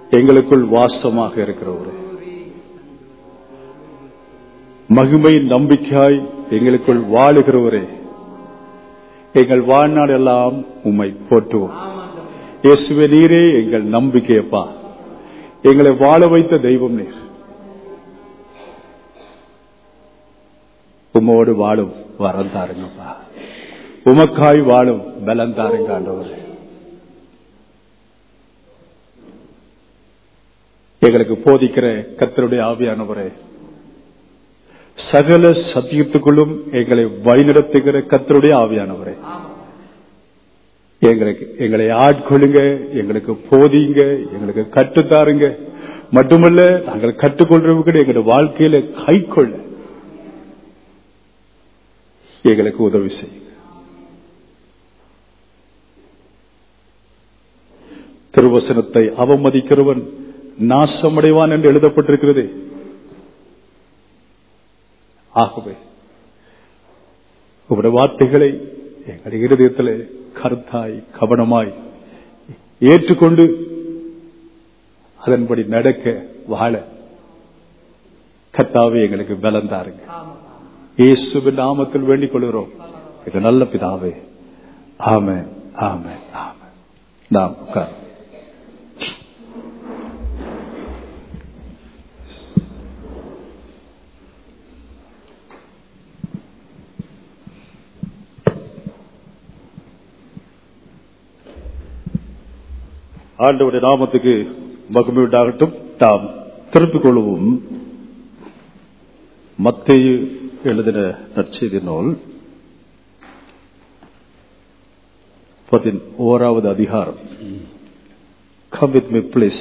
எங்களுக்குள் வாசமாக இருக்கிறவரே மகிமை நம்பிக்கையாய் எங்களுக்குள் வாழுகிறவரே எங்கள் வாழ்நாள் எல்லாம் உம்மை போற்றுவோம் இயேசுவே நீரே எங்கள் நம்பிக்கையப்பா எங்களை வாழ வைத்த தெய்வம் நீர் உம்மோடு வாழும் வரம் தாருங்கப்பா உமக்காய் வாழும் பலம் தாருங்க ஆண்டவரே எங்களுக்கு போதிக்கிற கத்தருடைய ஆவியானவரே சகல சத்தியத்துக்குள்ளும் எங்களை வழிநடத்துகிற கத்தருடைய ஆவியானவரே எங்களுக்கு எங்களை ஆட்கொள்ளுங்க எங்களுக்கு போதிங்க எங்களுக்கு கற்றுத்தாருங்க மட்டுமல்ல நாங்கள் கற்றுக்கொள்றவங்க எங்களுடைய வாழ்க்கையில கை கொள்ள எங்களுக்கு உதவி செய்யுங்க திருவசனத்தை அவமதிக்கிறவன் நாசமடைவான் என்று எழுதப்பட்டிருக்கிறது ஆகவே உங்களுடைய வார்த்தைகளை எங்களுடைய இருதயத்தில் கருத்தாய் கவனமாய் ஏற்றுக்கொண்டு அதன்படி நடக்க வாழ கத்தாவே எங்களுக்கு பலம் தாருங்க இயேசுவின் நாமத்தில் வேண்டிக் கொள்கிறோம் இது நல்ல பிதாவே ஆமே ஆமே ஆமே நாம் உட்கார் ஆண்டவருடைய நாமத்துக்கு மகிமை உண்டாகட்டும் தாம் திருப்பிக் கொள்வோம் மத்தேயு எழுதின நற்செய்தி நூல் பதின் ஓராவது அதிகாரம் கம் வித் மீ பிளீஸ்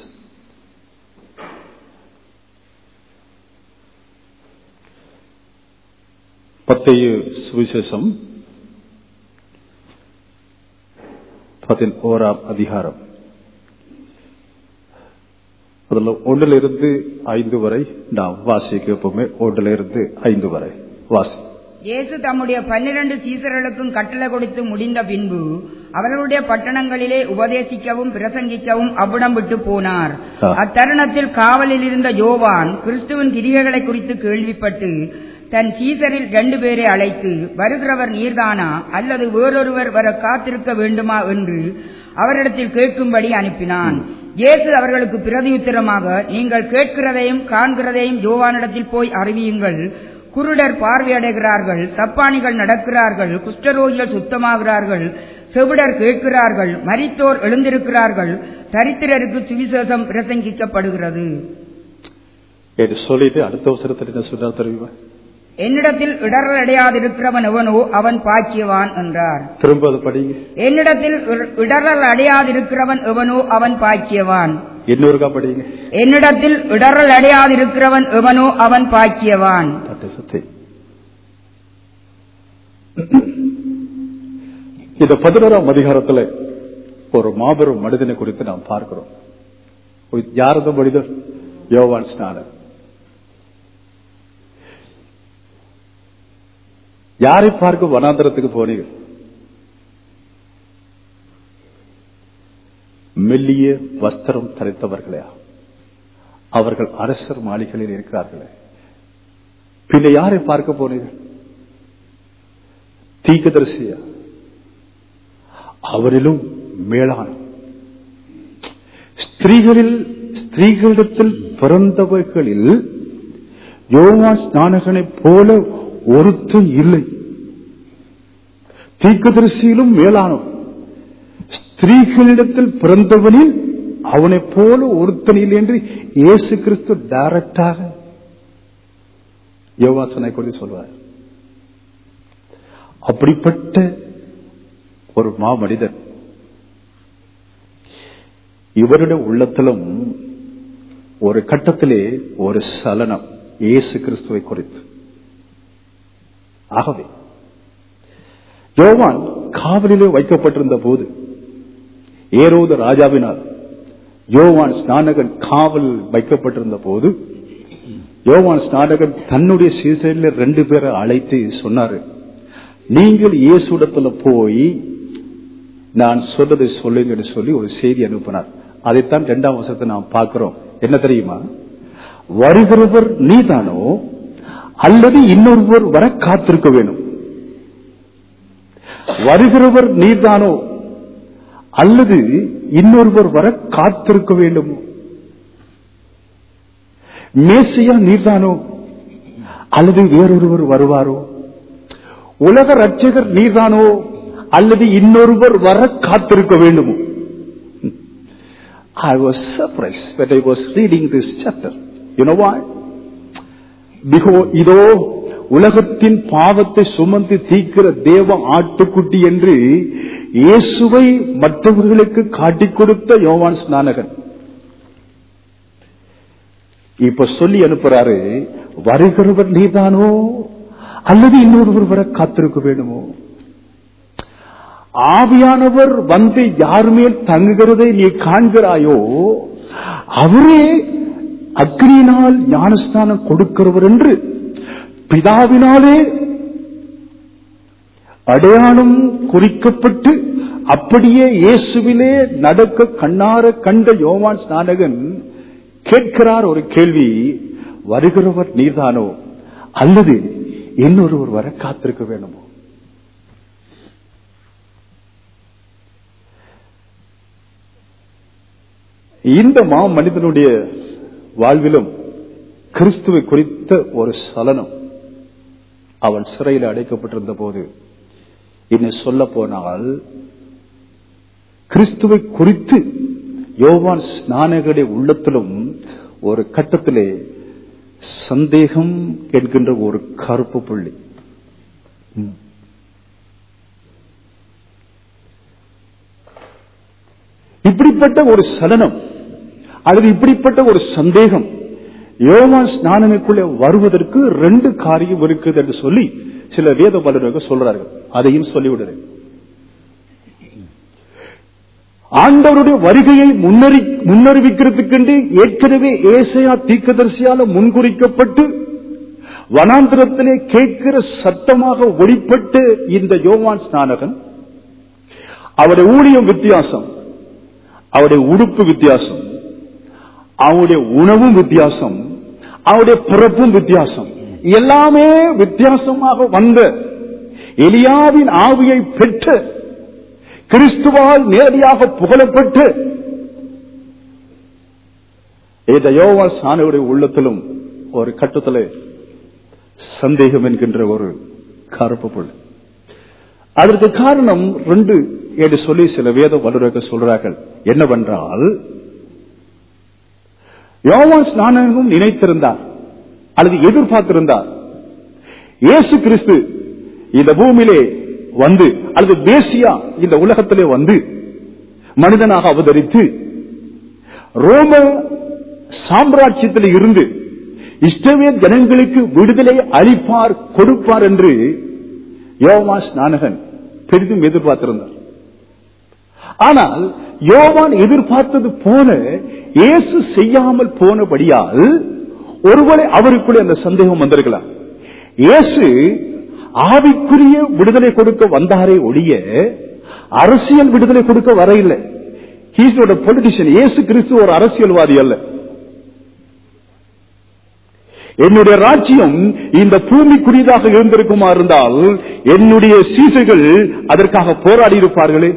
பத்தையு சுவிசேஷம் பதின் ஓராம் அதிகாரம் அதில் ஒன்றில் இருந்து ஐந்து வரை நாம் வாசிக்க எப்பவுமே ஒன்றில் இருந்து ஐந்து வரை வாசி இயேசு தம்முடைய பன்னிரண்டு சீசர்களுக்கும் கட்டளை கொடுத்து முடிந்த பின்பு அவர்களுடைய பட்டணங்களிலே உபதேசிக்கவும் பிரசங்கிக்கவும் அவ்விடம் விட்டு போனார் ஆ. அத்தருணத்தில் காவலில் இருந்த யோவான் கிறிஸ்துவின் கிரிகைகளை குறித்து கேள்விப்பட்டு தன் சீசரில் ரெண்டு பேரை அழைத்து வருகிறவர் நீர்தானா அல்லது வேறொருவர் வர காத்திருக்க வேண்டுமா என்று அவரிடத்தில் கேட்கும்படி அனுப்பினான் இயேசு அவர்களுக்கு பிரதியுத்தரமாக நீங்கள் கேட்கிறதையும் காண்கிறதையும் யோவானிடத்தில் போய் அறிவியுங்கள் குருடர் பார்வையடைகிறார்கள் சப்பானிகள் நடக்கிறார்கள் குஷ்டரோகிகள் சுத்தமாகிறார்கள் செவிடர் கேட்கிறார்கள் மரித்தோர் எழுந்திருக்கிறார்கள் தரித்திரருக்கு சுவிசேஷம் பிரசங்கிக்கப்படுகிறது என்று சொல்லிட்டு அடுத்த அவசரத்தில் என்ன சொன்னார் தெரியுமா என்னிடத்தில் இடரல் அடையாதிருக்கிறவன் எவனோ அவன் பாக்கியவான் என்றார் திரும்ப அதை படிங்க என்னிடத்தில் இட- இடரல் அடையாதிருக்கிறவன் எவனோ அவன் பாக்கியவான் இன்னொருக்கா படிங்க என்னிடத்தில் இடரல் அடையாதிருக்கிறவன் எவனோ அவன் பாக்கியவான் தட்டை சுத்தி இந்த பதினோராம் அதிகாரத்துல ஒரு மாபெரும் மனிதனை குறித்து நாம் பார்க்கிறோம் ஒரு யார் அந்த மனிதர் யோவான் ஸ்நானன் யாரை பார்க்க வனாந்தரத்துக்கு போனீங்க மெல்லிய வஸ்திரம் தரித்தவர்களையா அவர்கள் அரசர் மாளிகையில் இருக்கிறார்களே பின்ன யாரை பார்க்க போனீர்கள் தீக்கதரிசியா அவரிலும் மேலான ஸ்திரீகளில் ஸ்திரீகளிடத்தில் பிறந்தவர்களில் யோவான் ஸ்நானகனைப் போல ஒருத்தன் இல்லை தீக்கதரிசியிலும் மேலானவன் ஸ்திரீகளிடத்தில் பிறந்தவனில் அவனைப் போல ஒருத்தன் இல்லை என்று இயேசு கிறிஸ்து டைரக்டாக யோவாசனை குறித்து சொல்வார் அப்படிப்பட்ட ஒரு மாமனிதன் இவருடைய உள்ளத்திலும் ஒரு கட்டத்திலே ஒரு சலனம் இயேசு கிறிஸ்துவை குறித்து ஆகவே யோவான் காவலிலே வைக்கப்பட்டிருந்த போது ஏரோது ராஜாவினால் யோவான் ஸ்நானகன் காவல் வைக்கப்பட்டிருந்த போது யோவான் ஸ்நானகன் தன்னுடைய சீசனில் ரெண்டு பேரை அழைத்து சொன்னாரு நீங்கள் இயேசுடத்துல போய் நான் சொன்னதை சொல்லுங்கன்னு சொல்லி ஒரு செய்தி அனுப்பினார் அதைத்தான் இரண்டாம் வசத்தை நாம் பார்க்கிறோம் என்ன தெரியுமா வருகிறவர் நீதானோ அல்லது இன்னொருவர் வர காத்திருக்க வேணும் வருகிறவர் நீர்தானோ அல்லது இன்னொருவர் வர காத்திருக்க வேண்டுமோ மேசையா நீர்தானோ அல்லது வேறொருவர் வருவாரோ உலக ரட்சகர் நீர்தானோ அல்லது இன்னொருவர் வர காத்திருக்க வேண்டுமோ I was surprised when I was reading this chapter. You know why? Because இதோ உலகத்தின் பாவத்தை சுமந்து தீக்கிற தேவ ஆட்டுக்குட்டி என்று இயேசுவை மற்றவர்களுக்கு காட்டிக் கொடுத்த யோவான் ஸ்நானகன் இப்ப சொல்லி அனுப்புறாரு வருகிறவர் நீதானோ அல்லது இன்னொருவர் வர காத்திருக்க வேண்டுமோ ஆவியானவர் வந்து யார் மேல் தங்குகிறதை நீ காண்கிறாயோ அவரே அக்னியினால் ஞானஸ்தானம் கொடுக்கிறவர் என்று பிதாவினாலே அடையாளம் குறிக்கப்பட்டு அப்படியே இயேசுவிலே நடக்க கண்ணார கண்ட யோவான் ஸ்நானகன் கேட்கிறார் ஒரு கேள்வி வருகிறவர் நீதானோ அல்லது இன்னொருவர் வர காத்திருக்க வேண்டுமோ இந்த மா மனிதனுடைய வாழ்விலும் கிறிஸ்துவை குறித்த ஒரு சலனம் அவன் சிறையில் அடைக்கப்பட்டிருந்த போது இன்னும் சொல்ல போனால் கிறிஸ்துவை குறித்து யோவான் ஸ்நானகடைய உள்ளத்திலும் ஒரு கட்டத்திலே சந்தேகம் என்கின்ற ஒரு கருப்பு புள்ளி ம். இப்படிப்பட்ட ஒரு சலனம் அல்லது இப்படிப்பட்ட ஒரு சந்தேகம் யோவான் ஸ்நானனுக்குள்ளே வருவதற்கு ரெண்டு காரியம் இருக்குது என்று சொல்லி சில வேத பலர்கள் சொல்றார்கள் அதையும் சொல்லிவிடுறேன் ஆண்டவருடைய வருகையை முன்னறி முன்னறிவிக்கிறதுக்கென்று ஏற்கனவே ஏசையா தீர்க்கதரிசியால முன்குறிக்கப்பட்டு வனாந்திரத்திலே கேட்கிற சத்தமாக ஒளிப்பட்டு இந்த யோவான் ஸ்நானகன் அவருடைய ஊழியம் வித்தியாசம் அவருடைய உடுப்பு வித்தியாசம் அவருடைய உணவும் வித்தியாசம் அவருடைய பிறப்பும் வித்தியாசம் எல்லாமே வித்தியாசமாக வந்த எலியாவின் ஆவியை பெற்று கிறிஸ்துவால் நேரடியாக புகழப்பட்டு இந்த யோவா சாணுடைய உள்ளத்திலும் ஒரு கட்டத்திலே சந்தேகம் என்கின்ற ஒரு கருப்பு புள்ளி அதற்கு காரணம் ரெண்டு என்று சொல்லி சில வேத வல்லுநர்கள் சொல்றார்கள் என்னவென்றால் யோவான் ஸ்நானகம் நினைத்திருந்தார் அல்லது எதிர்பார்த்திருந்தார் இயேசு கிறிஸ்து இந்த பூமியிலே வந்து அல்லது தேசியா இந்த உலகத்திலே வந்து மனிதனாக அவதரித்து ரோம சாம்ராஜ்யத்தில் இருந்து இஸ்ரவேல் ஜனங்களுக்கு விடுதலை அளிப்பார் கொடுப்பார் என்று யோவா ஸ்நானகன் பெரிதும் எதிர்பார்த்திருந்தார் ஆனால் யோவான் எதிர்பார்த்தது போல இயேசு செய்யாமல் போனபடியால் ஒருவேளை அவருக்குள்ளே அந்த சந்தேகம் வந்திருக்கலாம் இயேசு ஆவிக்குரிய விடுதலை கொடுக்க வந்தாரே ஒழிய அரசியல் விடுதலை கொடுக்க வர இல்லை ஹீஸோட பொலிட்டிஷியன் இயேசு கிறிஸ்து ஒரு அரசியல்வாதி அல்ல என்னுடைய ராஜ்யம் இந்த பூமிக்குரியதாக இருந்திருக்குமா இருந்தால் என்னுடைய சீசர்கள் அதற்காக போராடி இருப்பார்களே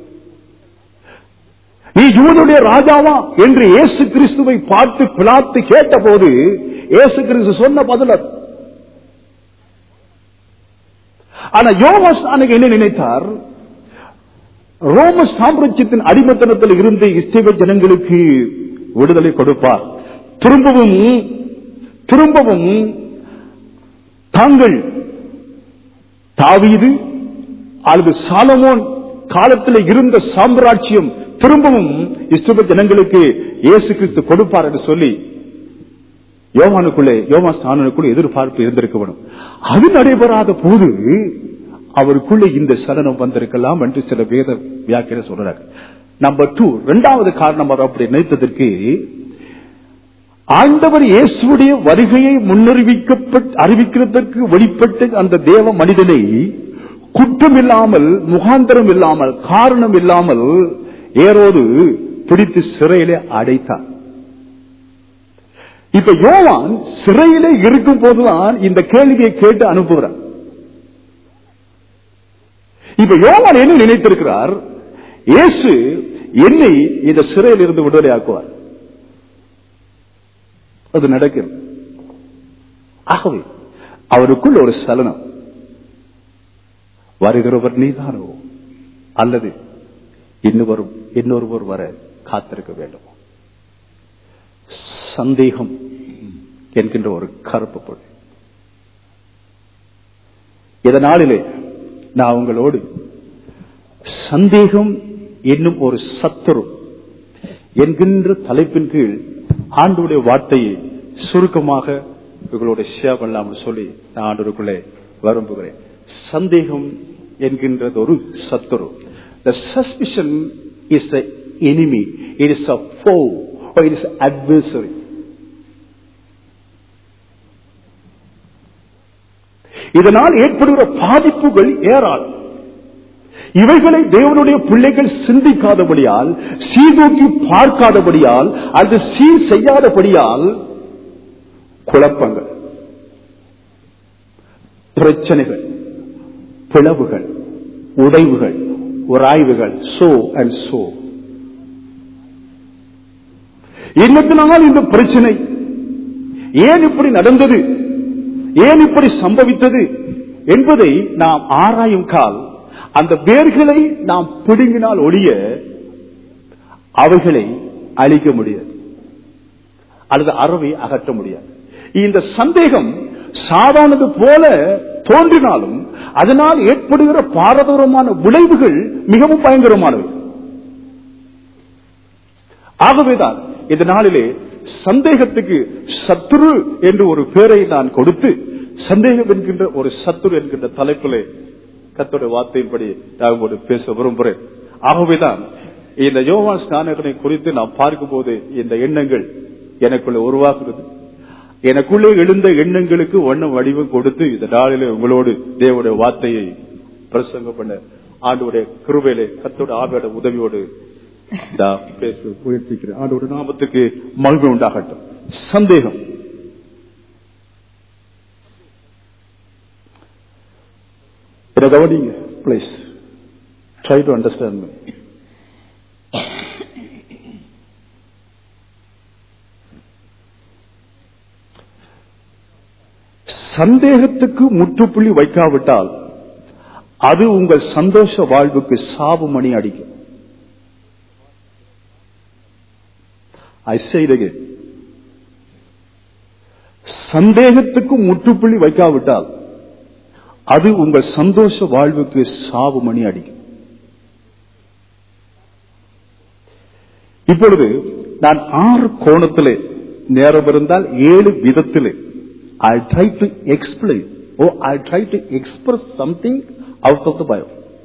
நீ யூதனுடைய ராஜாவா என்று இயேசு கிறிஸ்துவை பார்த்து பிளாத்து கேட்டபோது இயேசு கிறிஸ்து சொன்ன பதில் அது. ஆனா யோவாஸ் அன்னைக்கு என்ன நினைத்தார் ரோம சாம்ராஜ்யத்தின் அடிமத்தனத்தில் இருந்து இஸ்ரேல் ஜனங்களுக்கு விடுதலை கொடுப்பார் திரும்பவும் திரும்பவும் தாங்கள் தாவீது அல்லது சாலமோன் காலத்தில் இருந்த சாம்ராஜ்யம் திரும்பவும் இஸ்ரேல் ஜனங்களுக்கு இயேசு கிறிஸ்து கொடுப்பார் என்று சொல்லி யோவானுக்குள்ளே யோவா ஸ்தானனுக்குள்ளே எதிர்பார்ப்பு இருந்திருக்க வேண்டும் அது நடைபெறாத போது அவருக்குள்ளே இந்த சலனம் வந்திருக்கலாம் என்று சில வேத வியாக்கிய சொல்றாங்க நம்பர் டூ இரண்டாவது காரணம் அவர் அப்படி நினைத்ததற்கு ஆண்டவர் இயேசுடைய வருகையை முன்னறிவிக்கப்பட்டு அறிவிக்கிறதற்கு வெளிப்பட்ட அந்த தேவ மனிதனை குற்றம் இல்லாமல் முகாந்தரம் இல்லாமல் காரணம் இல்லாமல் ஏரோது பிடித்து சிறையிலே அடைத்தார் இப்ப யோவான் சிறையிலே இருக்கும் போதுதான் இந்த கேள்வியை கேட்டு அனுப்புகிறார் இப்ப யோவான் என்ன நினைத்திருக்கிறார் இயேசு என்னை இந்த சிறையில் இருந்து விடுதலை ஆக்குவார் அது நடக்கிறது ஆகவே அவருக்குள் ஒரு சலனம் வருகிறவர் நீதானோ அல்லது இன்னொருவரும் இன்னொருவர் வர காத்திருக்க வேண்டும் சந்தேகம் என்கின்ற ஒரு கருப்பு பொருள் இதனாலிலே நான் உங்களோடு சந்தேகம் என்னும் ஒரு சத்துரு என்கின்ற தலைப்பின் கீழ் ஆண்டுடைய வார்த்தையை சுருக்கமாக உங்களோட ஷேர் பண்ணலாம்னு சொல்லி நான் ஆண்டவருக்குள்ளே விரும்புகிறேன் சந்தேகம் என்கின்றது ஒரு சத்துரு The suspicion is the enemy. It is a foe or it is adversary. இதனால் ஏற்படுகிற பாதிப்புகள் ஏராளம் இவைகளை தேவனுடைய பிள்ளைகள் சிந்திக்காதபடியால் சீர்தூக்கி பார்க்காதபடியால் அது சீர் செய்யாதபடியால் குழப்பங்கள் பிரச்சனைகள் பிளவுகள் உடைவுகள் உராய்வுகள் சோ அண்ட் சோ என்னத்தினால் இந்த பிரச்சனை ஏன் இப்படி நடந்தது ஏன் இப்படி சம்பவித்தது என்பதை நாம் ஆராயும் கால் அந்த வேர்களை நாம் பிடுங்கினால் ஒழிய அவைகளை அழிக்க முடியாது அல்லது அறவை அகற்ற முடியாது இந்த சந்தேகம் சாதாரணது போல தோன்றினாலும் அதனால் ஏற்படுகிற பாரதூரமான விளைவுகள் மிகவும் பயங்கரமானவை ஆகவேதான் இந்த நாளிலே சந்தேகத்துக்கு சத்துரு என்று ஒரு பெயரை நான் கொடுத்து சந்தேகம் என்கின்ற ஒரு சத்துரு என்கின்ற தலைப்பிலே கத்தோட வார்த்தையின்படி நான் ஒரு பேச விரும்புகிறேன் ஆகவேதான் இந்த யோவான் ஸ்நானகனை குறித்து நான் பார்க்கும்போது இந்த எண்ணங்கள் எனக்குள்ள உருவாக்குறது எனக்குள்ளே எழுந்த எண்ணங்களுக்கு வண்ணம் வடிவம் கொடுத்து இந்த நாளிலே உங்களோடு தேவனுடைய வார்த்தையை பிரசங்கம் பண்ண ஆண்டோடைய கிருபையிலே கத்தோட ஆவியோட உதவியோடு நான் பேச முயற்சிக்கிறேன் ஆண்டோட நாமத்துக்கு மகிழ்வு உண்டாகட்டும் சந்தேகம் இதை கவனிங்க please try to understand me சந்தேகத்துக்கு முற்றுப்புள்ளி வைக்காவிட்டால் அது உங்கள் சந்தோஷ வாழ்வுக்கு சாவு மணி அடிக்கும் ஐ செய்தது சந்தேகத்துக்கு முற்றுப்புள்ளி வைக்காவிட்டால் அது உங்கள் சந்தோஷ வாழ்வுக்கு சாவு மணி அடிக்கும் இப்பொழுது நான் ஆறு கோணத்திலே நேரம் இருந்தால் ஏழு விதத்திலே I try to explain or I try to express something out of the Bible.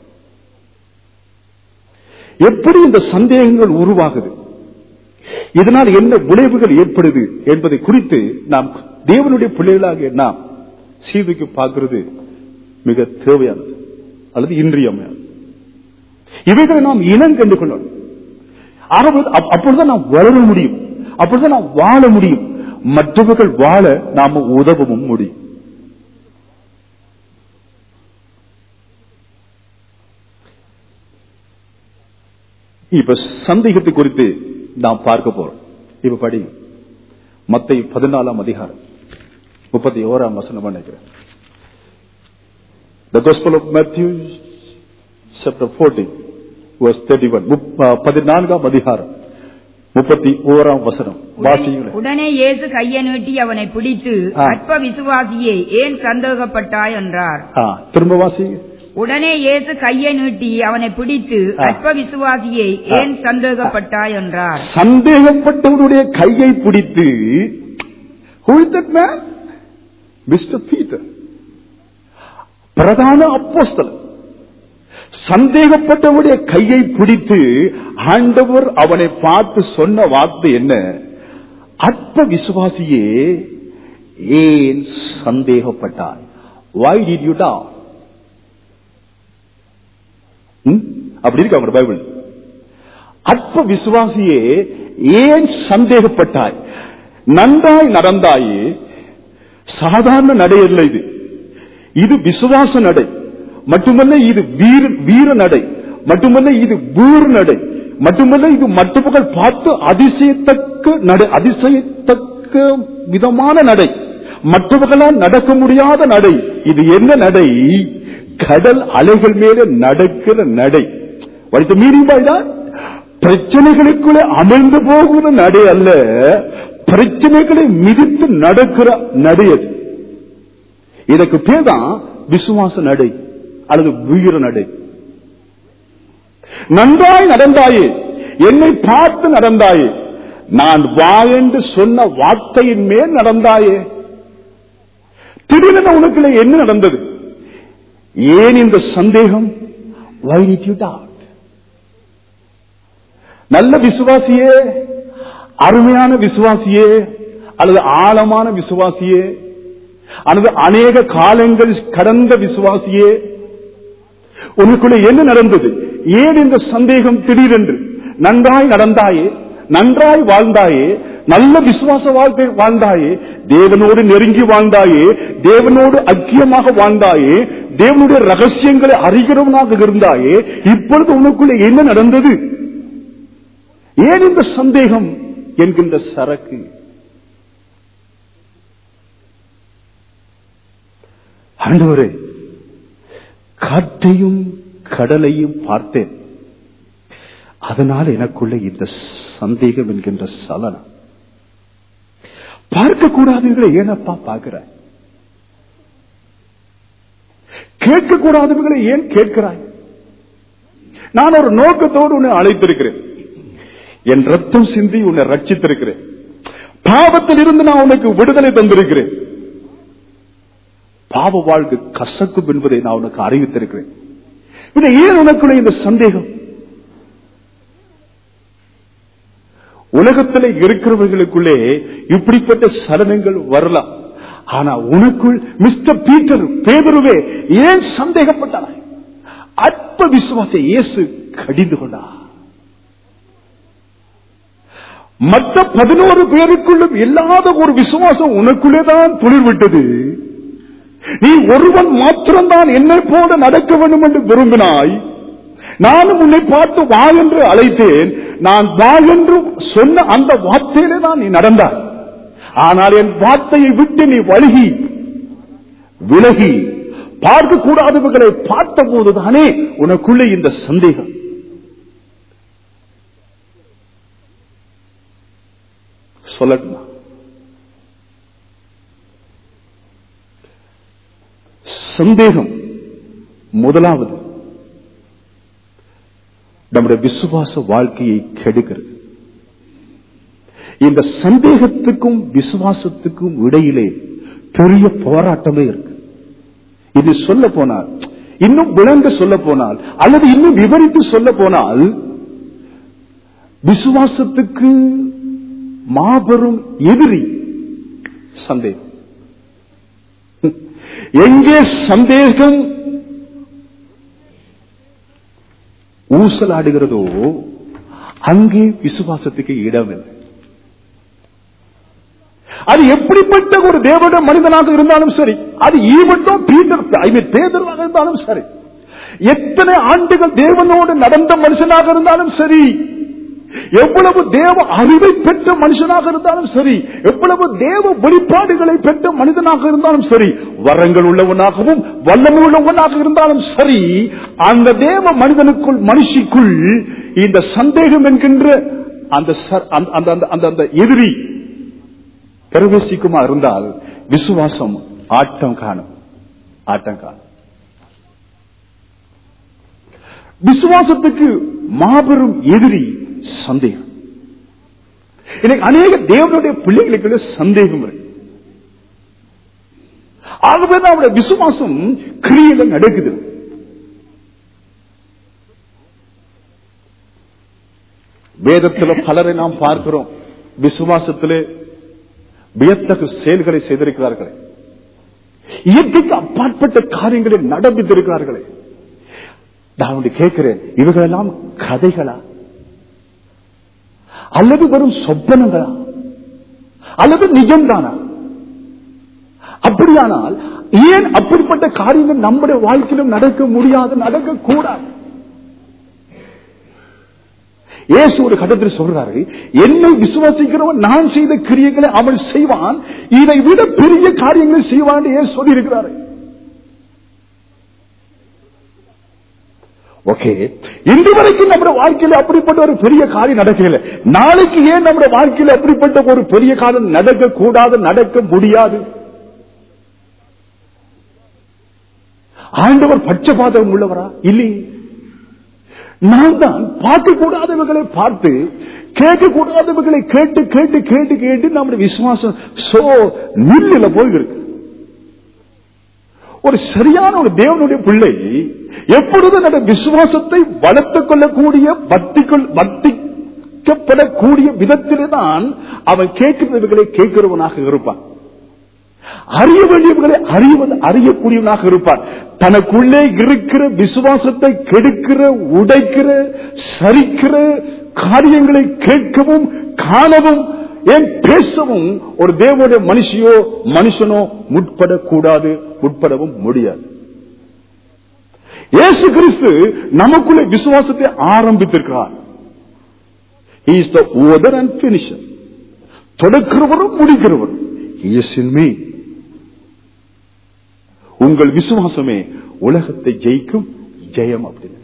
எப்படி இந்த சந்தேகங்கள் உருவாகுது இதனால் என்ன விளைவுகள் ஏற்படுது என்பதை குறித்து நாம் தேவனுடைய பிள்ளைகளாக நாம் சீவிக்கு பார்க்கிறது மிக தேவையானது அல்லது இன்றியமையானது இவைகளை நாம் இனம் கண்டு கொள்ளணும் ஆகவே அப்- அப்பொழுதுதான் நாம் வளர முடியும் அப்பொழுதுதான் நாம் வாழ முடியும் மற்றவர்கள் வாழ நாம உதவவும் முடியும் இப்ப சந்தேகத்தை குறித்து நாம் பார்க்க போறோம் இப்ப படி மத்தை பதினாலாம் அதிகாரம் முப்பத்தி ஓராம் வசனம் நினைக்கிறேன் The Gospel of Matthew, chapter 14, verse 31. முப்- அஹ், பதினான்காம் அதிகாரம் முப்பத்தி ஓராம் வசனம் வாசியுங்களேன் உடனே இயேசு கையை நீட்டி அவனை பிடித்து ஆ. அற்ப விசுவாசியே ஏன் சந்தேகப்பட்டாய் என்றார் ஆ, திரும்ப வாசிங்க உடனே இயேசு கையை நீட்டி அவனை பிடித்து ஆ. அற்ப விசுவாசியே ஏன் சந்தேகப்பட்டாய் என்றார் சந்தேகப்பட்டவனுடைய கையை பிடித்து who is that man? Mr. Peter. பிரதான அப்போஸ்தலன் சந்தேகப்பட்டவனுடைய கையை பிடித்து ஆண்டவர் அவனை பார்த்து சொன்ன வார்த்தை என்ன அற்ப விசுவாசியே ஏன் சந்தேகப்பட்டாய் why did you doubt ம்? அப்படி இருக்கு அவங்க பைபிள் அற்ப விசுவாசியே ஏன் சந்தேகப்பட்டாய் நன்றாய் நடந்தாயே சாதாரண நடை அல்ல இது இது விசுவாச நடை மட்டுமல்ல இது வீர வீர நடை மட்டுமல்ல இது வீர நடை மட்டுமல்ல இது மற்றவர்கள் பார்த்து அதிசயத்தக்க நடை அதிசயத்தக்க விதமான நடை மற்றவர்களால் நடக்க முடியாத நடை இது என்ன நடை கடல் அலைகள் மேல நடக்கிற நடை வடித்த மீறிபாய்தான் பிரச்சனைகளுக்குள்ளே அமிழ்ந்து போகிற நடை அல்ல பிரச்சனைகளை மிதித்து நடக்கிற நடை அது இதற்கு பேர் தான் விசுவாச நடை அல்லது வீர நடை நன்றாய் நடந்தாயே என்னை பார்த்து நடந்தாயே நான் வா என்று சொன்ன வார்த்தையின் மேல் நடந்தாயே திடீரென உனக்குள்ள என்ன நடந்தது ஏன் இந்த சந்தேகம் Why did you doubt? நல்ல விசுவாசியே அருமையான விசுவாசியே அல்லது ஆழமான விசுவாசியே அல்லது அநேக காலங்கள் கடந்த விசுவாசியே உனக்குள்ள என்ன நடந்தது ஏன் இந்த சந்தேகம் திடீரென்று நன்றாய் நடந்தாயே நன்றாய் வாழ்ந்தாயே நல்ல விசுவாச வாழ்க்கை வாழ்ந்தாயே தேவனோடு நெருங்கி வாழ்ந்தாயே தேவனோடு ஐக்கியமாக வாழ்ந்தாயே தேவனுடைய ரகசியங்களை அறிகிறவனாக இருந்தாயே இப்பொழுது உனக்குள்ள என்ன நடந்தது ஏன் இந்த சந்தேகம் என்கின்ற சரக்கு ஆண்டவரே காற்றையும் கடலையும் பார்த்தேன் அதனால் எனக்குள்ள இந்த சந்தேகம் என்கின்ற சலனம் பார்க்க கூடாதவர்களை ஏனப்பா பார்க்கிறாய் கேட்க கூடாதவர்களை ஏன் கேட்கிறாய் நான் ஒரு நோக்கத்தோடு உன்னை அழைத்திருக்கிறேன் என் ரத்தம் சிந்தி உன்னை ரட்சித்திருக்கிறேன் பாவத்தில் இருந்து நான் உனக்கு விடுதலை தந்திருக்கிறேன் பாவ வாழ்க்கை கசக்கும் என்பதை நான் உனக்கு அறிவித்திருக்கிறேன் பின்ன ஏன் உனக்குள்ள இந்த சந்தேகம் உலகத்தில் இருக்கிறவர்களுக்குள்ளே இப்படிப்பட்ட சலனங்கள் வரலாம் ஆனா உனக்குள் மிஸ்டர் பீட்டர் பேதருவே ஏன் சந்தேகப்பட்டாய் அற்ப விசுவாச இயேசு கடிந்து கொண்டா மற்ற பதினோரு பேருக்குள்ளும் இல்லாத ஒரு விசுவாசம் உனக்குள்ளே தான் துளிர் விட்டது நீ ஒருவன் மாத்திரம்தான் என்னை போல நடக்க வேண்டும் என்று விரும்பினாய் நானும் உன்னை பார்த்து வா என்று அழைத்தேன் நான் வா என்று சொன்ன அந்த வார்த்தையிலே தான் நீ நடந்தாய் ஆனால் என் வார்த்தையை விட்டு நீ வழுகி விலகி பார்க்க கூடாதவர்களை பார்த்த போதுதானே உனக்குள்ளே இந்த சந்தேகம் சொல்லட்டுமா சந்தேகம் முதலாவது நம்முடைய விசுவாச வாழ்க்கையை கெடுக்கிறது இந்த சந்தேகத்துக்கும் விசுவாசத்துக்கும் இடையிலே பெரிய போராட்டமே இருக்கு இது சொல்ல போனால் இன்னும் விளங்க சொல்ல போனால் அல்லது இன்னும் விவரித்து சொல்ல போனால் விசுவாசத்துக்கு மாபெரும் எதிரி சந்தேகம் எங்கே சந்தேகம் ஊசலாடுகிறதோ அங்கே விசுவாசத்துக்கு இடமில்லை அது எப்படிப்பட்ட ஒரு தேவட மனிதனாக இருந்தாலும் சரி அது ஈவட்டோ பீட்டர் ஐ மீன் பேதர்வாக இருந்தாலும் சரி எத்தனை ஆண்டுகள் தேவனோடு நடந்த மனுஷனாக இருந்தாலும் சரி எவ்வளவு தேவ அறிவை பெற்ற மனுஷனாக இருந்தாலும் சரி எவ்வளவு தேவ வெளிப்பாடுகளை பெற்ற மனிதனாக இருந்தாலும் சரி வரங்கள் உள்ளவனாகவும் வல்லமை உள்ளவனாக இருந்தாலும் சரி அந்த தேவ மனிதனுக்குள் மனுஷிக்குள் இந்த சந்தேகம் என்கின்ற அந்த ச- அந்த- அந்த- அந்த- அந்த- அந்த எதிரி பிரவேசிக்குமா இருந்தால் விசுவாசம் ஆட்டம் காணும் ஆட்டம் காணும் விசுவாசத்துக்கு மாபெரும் எதிரி சந்தேகம் இன்னைக்கு அநேக தேவனுடைய பிள்ளைகளுக்கு சந்தேகம் இருக்கு ஆகவே தான் அவருடைய விசுவாசம் கிரியில நடக்குது வேதத்தில் பலரை நாம் பார்க்கிறோம் விசுவாசத்திலே வியத்தகு செயல்களை செய்திருக்கிறார்களே இயற்கைக்கு அப்பாற்பட்ட காரியங்களை நடந்திருக்கிறார்களே நான் ஒன்று கேட்கிறேன் இவர்களெல்லாம் கதைகளா அல்லது வெறும் சொப்பனங்களா அல்லது நிஜம்தானா அப்படியானால் ஏன் அப்படிப்பட்ட காரியங்கள் நம்முடைய வாழ்க்கையிலும் நடக்க முடியாது நடக்க கூடாது இயேசு ஒரு கட்டத்தில் சொல்றாரு என்னை விசுவாசிக்கிறவன் நான் செய்த கிரியைகளை அவன் செய்வான் இதை விட பெரிய காரியங்களை செய்வான் என்று இயேசு சொல்லி இருக்கிறாரு ஓகே இன்று வரைக்கும் நம்முடைய வாழ்க்கையில அப்படிப்பட்ட ஒரு பெரிய காரியம் நடக்கல நாளைக்கு ஏன் நம்முடைய வாழ்க்கையில அப்படிப்பட்ட ஒரு பெரிய காரியம் நடக்க கூடாது நடக்க முடியாது ஆண்டவர் பட்சபாதம் உள்ளவரா இல்லையே நான் தான் பார்க்க கூடாதவர்களை பார்த்து கேட்க கூடாதவர்களை கேட்டு கேட்டு கேட்டு கேட்டு நம்முடைய விசுவாசம் சோ நில்லில போயிருக்கு ஒரு சரியான ஒரு தேவனுடைய பிள்ளை எப்பொழுதும் நம்ம விசுவாசத்தை வளர்த்துக் கொள்ளக்கூடிய பக்திக்குள் பக்திக்கப்படக்கூடிய விதத்திலே தான் அவன் கேட்கிறவர்களை கேட்கிறவனாக இருப்பான் அறிய வேண்டியவர்களை அறிவது அறியக்கூடியவனாக இருப்பார் தனக்குள்ளே இருக்கிற விசுவாசத்தை கெடுக்கிற உடைக்கிற சரிக்கிற காரியங்களை கேட்கவும் காணவும் ஏன் பேசவும் ஒரு தேவனுடைய மனுஷியோ மனுஷனோ முற்படக்கூடாது முற்படவும் முடியாது இயேசு கிறிஸ்து நமக்குள்ளே விசுவாசத்தை ஆரம்பித்திருக்கிறார் He is the author and finisher. தொடக்கிறவரும் முடிக்கிறவரும் He is in me. உங்கள் விசுவாசமே உலகத்தை ஜெயிக்கும் ஜெயம் அப்படின்னு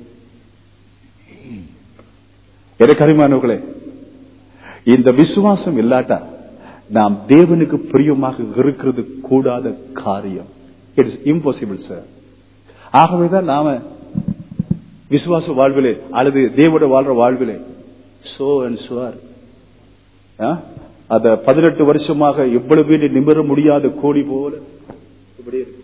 எனக்கு அறிமானவர்களே இந்த விசுவாசம் இல்லாட்டா நாம் தேவனுக்கு பிரியமாக இருக்கிறது கூடாத காரியம் இட்ஸ் இம்பாசிபிள் சார் ஆகவேதான் நாம விசுவாச வாழ்விலே அல்லது தேவோட வாழ்ற வாழ்விலே சோ அண்ட் சுவார் அத பதினெட்டு வருஷமாக எவ்வளவு பேர் நிமிர முடியாத கோடி போல இப்படி இருக்கு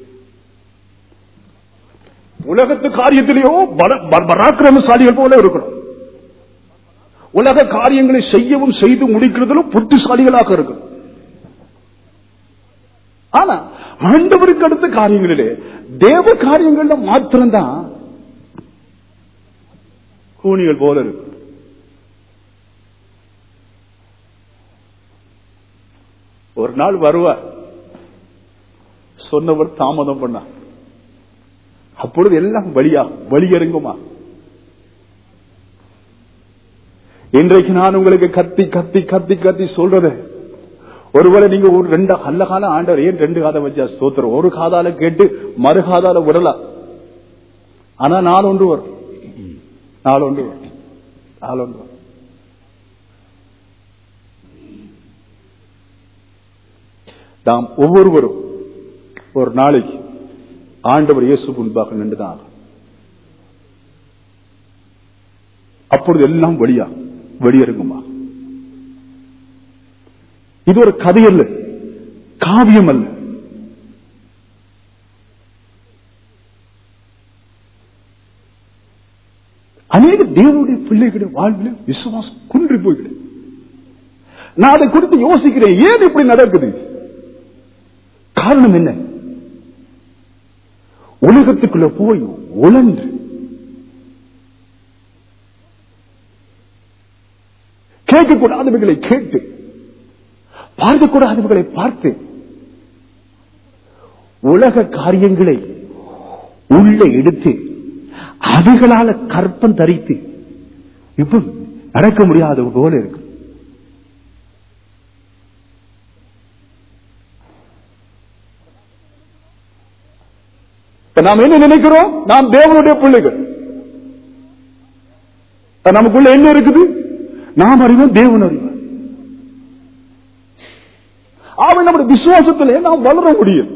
உலகத்து காரியத்திலேயோ பர- பர- பராக்கிரமசாலிகள் போல இருக்கணும் உலக காரியங்களை செய்யவும் செய்து முடிக்கிறதிலும் புத்திசாலிகளாக இருக்கணும் ஆனா ஆண்டவருக்கு அடுத்த காரியங்களிலே தேவ காரியங்கள்ல மாத்திரம்தான் கூனிகள் போல இருக்கு ஒரு நாள் வருவார் சொன்னவர் தாமதம் பண்ணார் அப்பொழுது எல்லாம் வழியா வழியருங்குமா இன்றைக்கு நான் உங்களுக்கு கத்தி கத்தி கத்தி கத்தி சொல்றது ஒருவேளை நீங்க ஒரு ரெண்டு அல்ல காலம் ஆண்டவர் ஏன் ரெண்டு காதை வச்சா ஸ்தோத்திரம் ஒரு காதால கேட்டு மறு காதால விடலாம் ஆனா நாள் ஒன்று வரும் நாள் ஒன்று வரும் நாள் ஒன்று வரும் நாம் ஒவ்வொருவரும் ஒரு நாளைக்கு ஆண்டவர் இயேசு முன்பாக நின்றுதான் ஆகும். அப்பொழுது எல்லாம் வெளியா வெளியரங்குமா இது ஒரு கதை அல்ல காவியம் அல்ல அநேக தேவனுடைய பிள்ளைகளுடைய வாழ்வில் விசுவாசம் குன்றி போய்விடு நான் அதை குறித்து யோசிக்கிறேன் ஏன் இப்படி நடக்குது காரணம் என்ன உலகத்துக்குள்ள போய் உழன்று கேட்கக்கூடாதவர்களை கேட்டு பார்க்கக்கூடாதவர்களை பார்த்து உலக காரியங்களை உள்ள எடுத்து அவைகளால கற்பம் தரித்து இப்ப நடக்க முடியாத போல இருக்கு இப்ப நாம் என்ன நினைக்கிறோம் நாம் தேவனுடைய பிள்ளைகள் இப்ப நமக்குள்ள என்ன இருக்குது நாம் அறிவோம் தேவன் அறிவோம் அவன் நம்முடைய விசுவாசத்திலே நாம் வளர முடியும்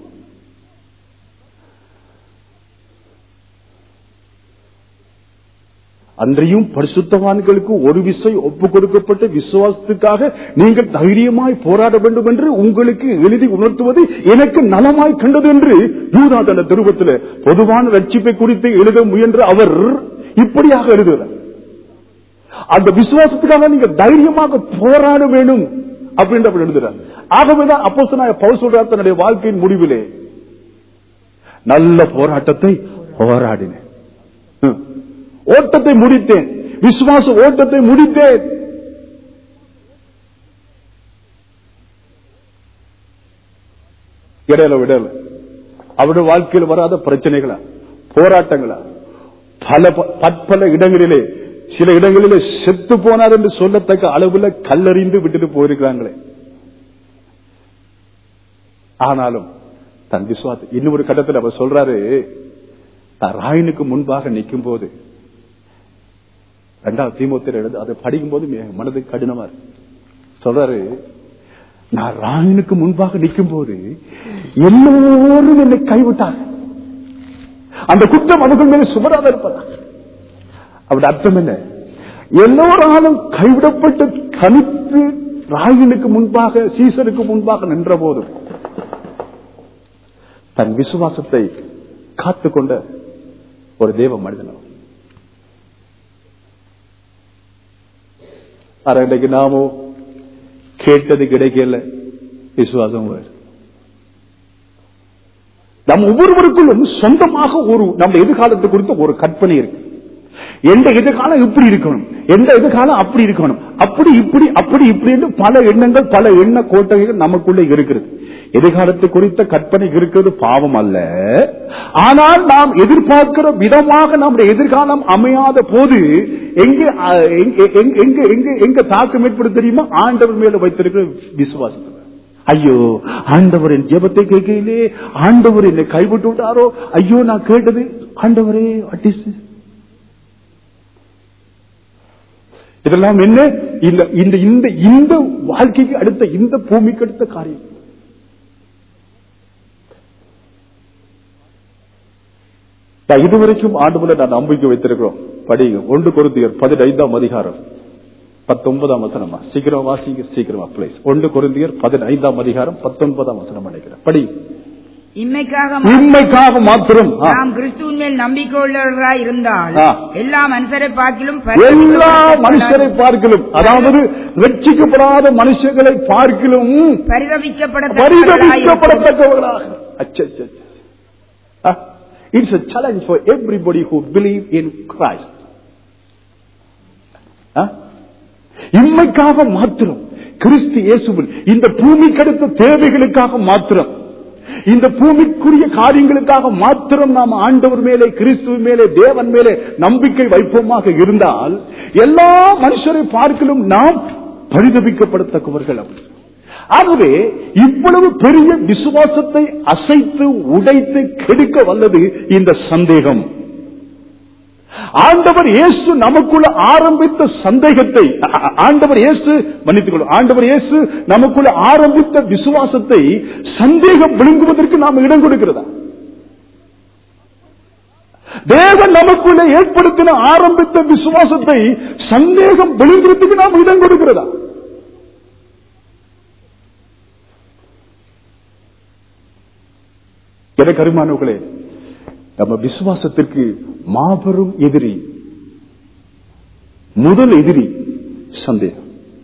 அன்றையும் பரிசுத்தவான்களுக்கு ஒரு விசை ஒப்பு கொடுக்கப்பட்ட விசுவாசத்துக்காக நீங்கள் தைரியமாய் போராட வேண்டும் என்று உங்களுக்கு எழுதி உணர்த்துவது எனக்கு நலமாய் கண்டது என்று யூதாதன திருவத்தில் பொதுவான ரட்சிப்பை குறித்து எழுத முயன்ற அவர் இப்படியாக எழுதுகிறார் அந்த விசுவாசத்துக்காக நீங்க தைரியமாக போராட வேண்டும் அப்படின்னு அப்படி எழுதுறார் ஆகவேதான் அப்போ பவுல் சொல்றார் தன்னுடைய வாழ்க்கையின் முடிவிலே நல்ல போராட்டத்தை போராடினேன் ஹம். ஓட்டத்தை முடித்தேன் விசுவாச ஓட்டத்தை முடித்தேன் இடையில விடல அவருடைய வாழ்க்கையில் வராத பிரச்சனைகளா போராட்டங்களா பல ப- பற்பல இடங்களிலே சில இடங்களிலே செத்து போனார் என்று சொல்லத்தக்க அளவுல கல்லறிந்து விட்டுட்டு போயிருக்கிறாங்களே ஆனாலும் தன் விசுவாச இன்னொரு கட்டத்தில் அவர் சொல்றாரு தான் ராயனுக்கு முன்பாக நிற்கும் போது ரெண்டாவது தீமோத்திர எழுது அதை படிக்கும் போது மிக மனதுக்கு கடினமா இருக்கு சொல்றாரு நான் ராயனுக்கு முன்பாக நிற்கும் போது எல்லோரும் என்னை கைவிட்டாங்க அந்த குற்றம் அவர்கள் மேலே சுமராத இருப்பதா அவருடைய அர்த்தம் என்ன எல்லோராலும் கைவிடப்பட்டு கணித்து ராயனுக்கு முன்பாக சீசனுக்கு முன்பாக நின்ற போதும் தன் விசுவாசத்தை காத்துக்கொண்ட ஒரு தேவ மனிதன் அவன். ஆனா இன்றைக்கு நாமோ கேட்டது கிடைக்கல விசுவாசம் வருது நம் ஒவ்வொருவருக்குள்ளும் சொந்தமாக ஒரு நம்ம எதிர்காலத்தை குறித்த ஒரு கற்பனை இருக்கு எந்த எதிர்காலம் இப்படி இருக்கணும் எந்த எதிர்காலம் அப்படி இருக்கணும் அப்படி இப்படி அப்படி இப்படி என்று பல எண்ணங்கள் பல எண்ண கோட்டைகள் நமக்குள்ள இருக்கிறது எதிர்காலத்தை குறித்த கற்பனை இருக்கிறது பாவம் அல்ல ஆனால் நாம் எதிர்பார்க்கிற விதமாக நம்முடைய எதிர்காலம் அமையாத போது எங்கே அஹ், எங்க- எங்க- எங்க எங்க எங்க தாக்கம் ஏற்படும் தெரியுமா ஆண்டவர் மேல வைத்திருக்கிற விசுவாசத்தில் ஐயோ ஆண்டவர் என் ஜெபத்தை கேட்கையிலே ஆண்டவர் என்னை கைவிட்டு விட்டாரோ ஐயோ நான் கேட்டது ஆண்டவரே what is this? இதெல்லாம் என்ன இந்த இந்த இந்த இந்த வாழ்க்கைக்கு அடுத்த இந்த பூமிக்கு அடுத்த காரியம் நான் இதுவரைக்கும் ஆண்டு நான் நம்பிக்கை வைத்திருக்கிறோம் படிங்க ஒன்று கொருந்தியர் பதினைந்தாம் அதிகாரம் பத்தொன்பதாம் வசனமா சீக்கிரம் வாசிங்க சீக்கிரமா பிளேஸ் ஒன்று கொருந்தியர் பதினைந்தாம் அதிகாரம் பத்தொன்பதாம் வசனம் நினைக்கிறேன் படி இம்மைக்காக உண்மைக்காக மாத்திரம் ஆ. நாம் கிறிஸ்துவின் மேல் நம்பிக்கை உள்ளவர்களாய் இருந்தால் ஆ. எல்லா மனுஷரை பார்க்கிலும் எல்லா மனுஷரை பார்க்கலும் அதாவது ரட்சிக்கப்படாத மனுஷர்களை பார்க்கிலும் பரிதவிக்கப்படத்தக்கவர்களாய் இருக்கிறோம். பரிதவிக்கப்படத்தக்கவர்களாக it's a challenge for everybody who believe in Christ ஆ? இம்மைக்காக மாத்திரம் கிறிஸ்து இயேசுவில் இந்த பூமிக்கடுத்த தேவைகளுக்காக மாத்திரம் இந்த பூமிக்குரிய காரியங்களுக்காக மாத்திரம் நாம் ஆண்டவர் மேலே கிறிஸ்துவ மேலே தேவன் மேலே நம்பிக்கை வைப்போமாக இருந்தால் எல்லா மனுஷரை பார்க்கலும் நாம் பரிதபிக்கப்படத்தக்கவர்கள் அப்படி ஆகவே இவ்வளவு பெரிய விசுவாசத்தை அசைத்து உடைத்து கெடுக்க வல்லது இந்த சந்தேகம் ஆண்டவர் இயேசு நமக்குள்ள ஆரம்பித்த சந்தேகத்தை ஆ- ஆ- ஆண்டவர் இயேசு மன்னித்துக் கொள்ளும் ஆண்டவர் இயேசு நமக்குள்ள ஆரம்பித்த விசுவாசத்தை சந்தேகம் விழுங்குவதற்கு நாம் இடம் கொடுக்கிறதா தேவன் நமக்குள்ள ஏற்படுத்தின ஆரம்பித்த விசுவாசத்தை சந்தேகம் விழுங்குறதுக்கு நாம் இடம் கொடுக்கிறதா எனக்கு அருமானவர்களே நம்ம விசுவாசத்திற்கு மாபெரும் எதிரி முதல் எதிரி சந்தேகம்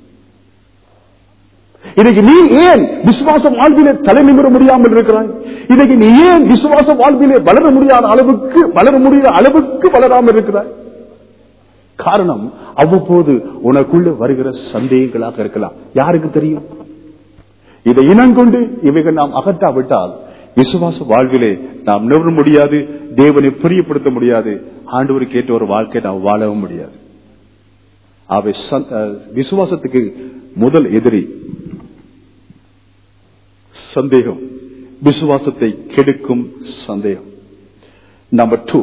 இன்னைக்கு நீ ஏன் விசுவாச வாழ்விலே தலை நிமிர முடியாமல் இருக்கிறாய் இன்னைக்கு நீ ஏன் விசுவாச வாழ்விலே வளர முடியாத அளவுக்கு வளர முடியாத அளவுக்கு வளராமல் இருக்கிறாய் காரணம் அவ்வப்போது உனக்குள்ள வருகிற சந்தேகங்களாக இருக்கலாம் யாருக்கு தெரியும் இதை இனங்கொண்டு இவைகள் நாம் அகற்றாவிட்டால் விசுவாச வாழ்விலே நாம் நிறுவ முடியாது தேவனை பிரியப்படுத்த முடியாது ஆண்டவர் கேட்ட ஒரு வாழ்க்கை நாம் வாழவும் முடியாது அவை சந்- அஹ், விசுவாசத்துக்கு முதல் எதிரி சந்தேகம் விசுவாசத்தை கெடுக்கும் சந்தேகம் நம்பர் டூ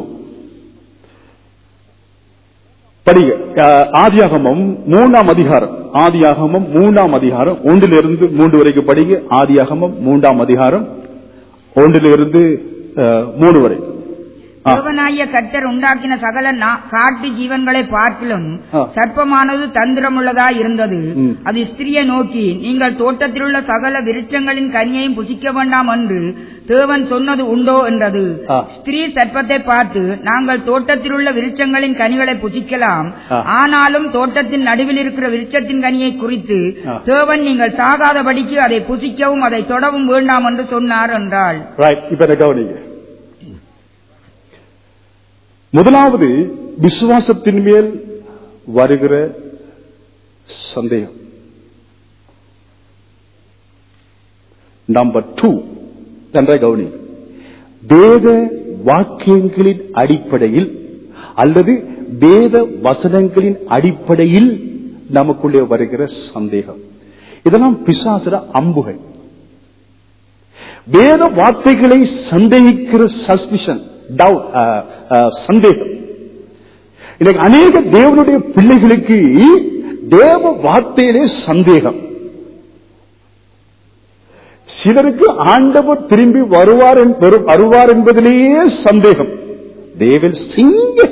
படிங்க அஹ், ஆதியாகமம் மூணாம் அதிகாரம் ஆதியாகமம் மூணாம் அதிகாரம் ஒன்றிலிருந்து மூன்று வரைக்கும் படிங்க ஆதியாகமம் மூன்றாம் அதிகாரம் ஒன்றிலிருந்து அஹ், மூணு வரை ஆ. தேவனாகிய கர்த்தர் உண்டாக்கின சகல நா- காட்டு ஜீவன்களை பார்க்கிலும் ஆ. சர்ப்பமானது தந்திரமுள்ளதாய் இருந்தது ம். அது ஸ்திரியை நோக்கி நீங்கள் தோட்டத்திலுள்ள சகல விருட்சங்களின் கனியையும் புசிக்க வேண்டாம் என்று தேவன் சொன்னது உண்டோ என்றது ஆ. ஸ்திரீ சர்ப்பத்தை பார்த்து நாங்கள் தோட்டத்திலுள்ள விருட்சங்களின் கனிகளை புசிக்கலாம் ஆ. ஆனாலும் தோட்டத்தின் நடுவில் இருக்கிற விருட்சத்தின் கனியை குறித்து ஆ. தேவன் நீங்கள் சாகாதபடிக்கு அதை புசிக்கவும் அதை தொடவும் வேண்டாம் என்று சொன்னார் என்றாள் ரைட் இப்ப என்ன கவனிங்க முதலாவது விசுவாசத்தின் மேல் வருகிற சந்தேகம் நம்பர் டூ நன்றாக கவனி வேத வாக்கியங்களின் அடிப்படையில் அல்லது வேத வசனங்களின் அடிப்படையில் நமக்குள்ளே வருகிற சந்தேகம் இதெல்லாம் பிசாசுர அம்புகள் வேத வார்த்தைகளை சந்தேகிக்கிற சஸ்பிஷன் டவுட் சந்தேகம் இன்னைக்கு அநேக தேவனுடைய பிள்ளைகளுக்கு தேவ வார்த்தையிலே சந்தேகம் சிலருக்கு ஆண்டவர் திரும்பி வருவார் என்- வரு- வருவார் என்பதிலேயே சந்தேகம் they will sing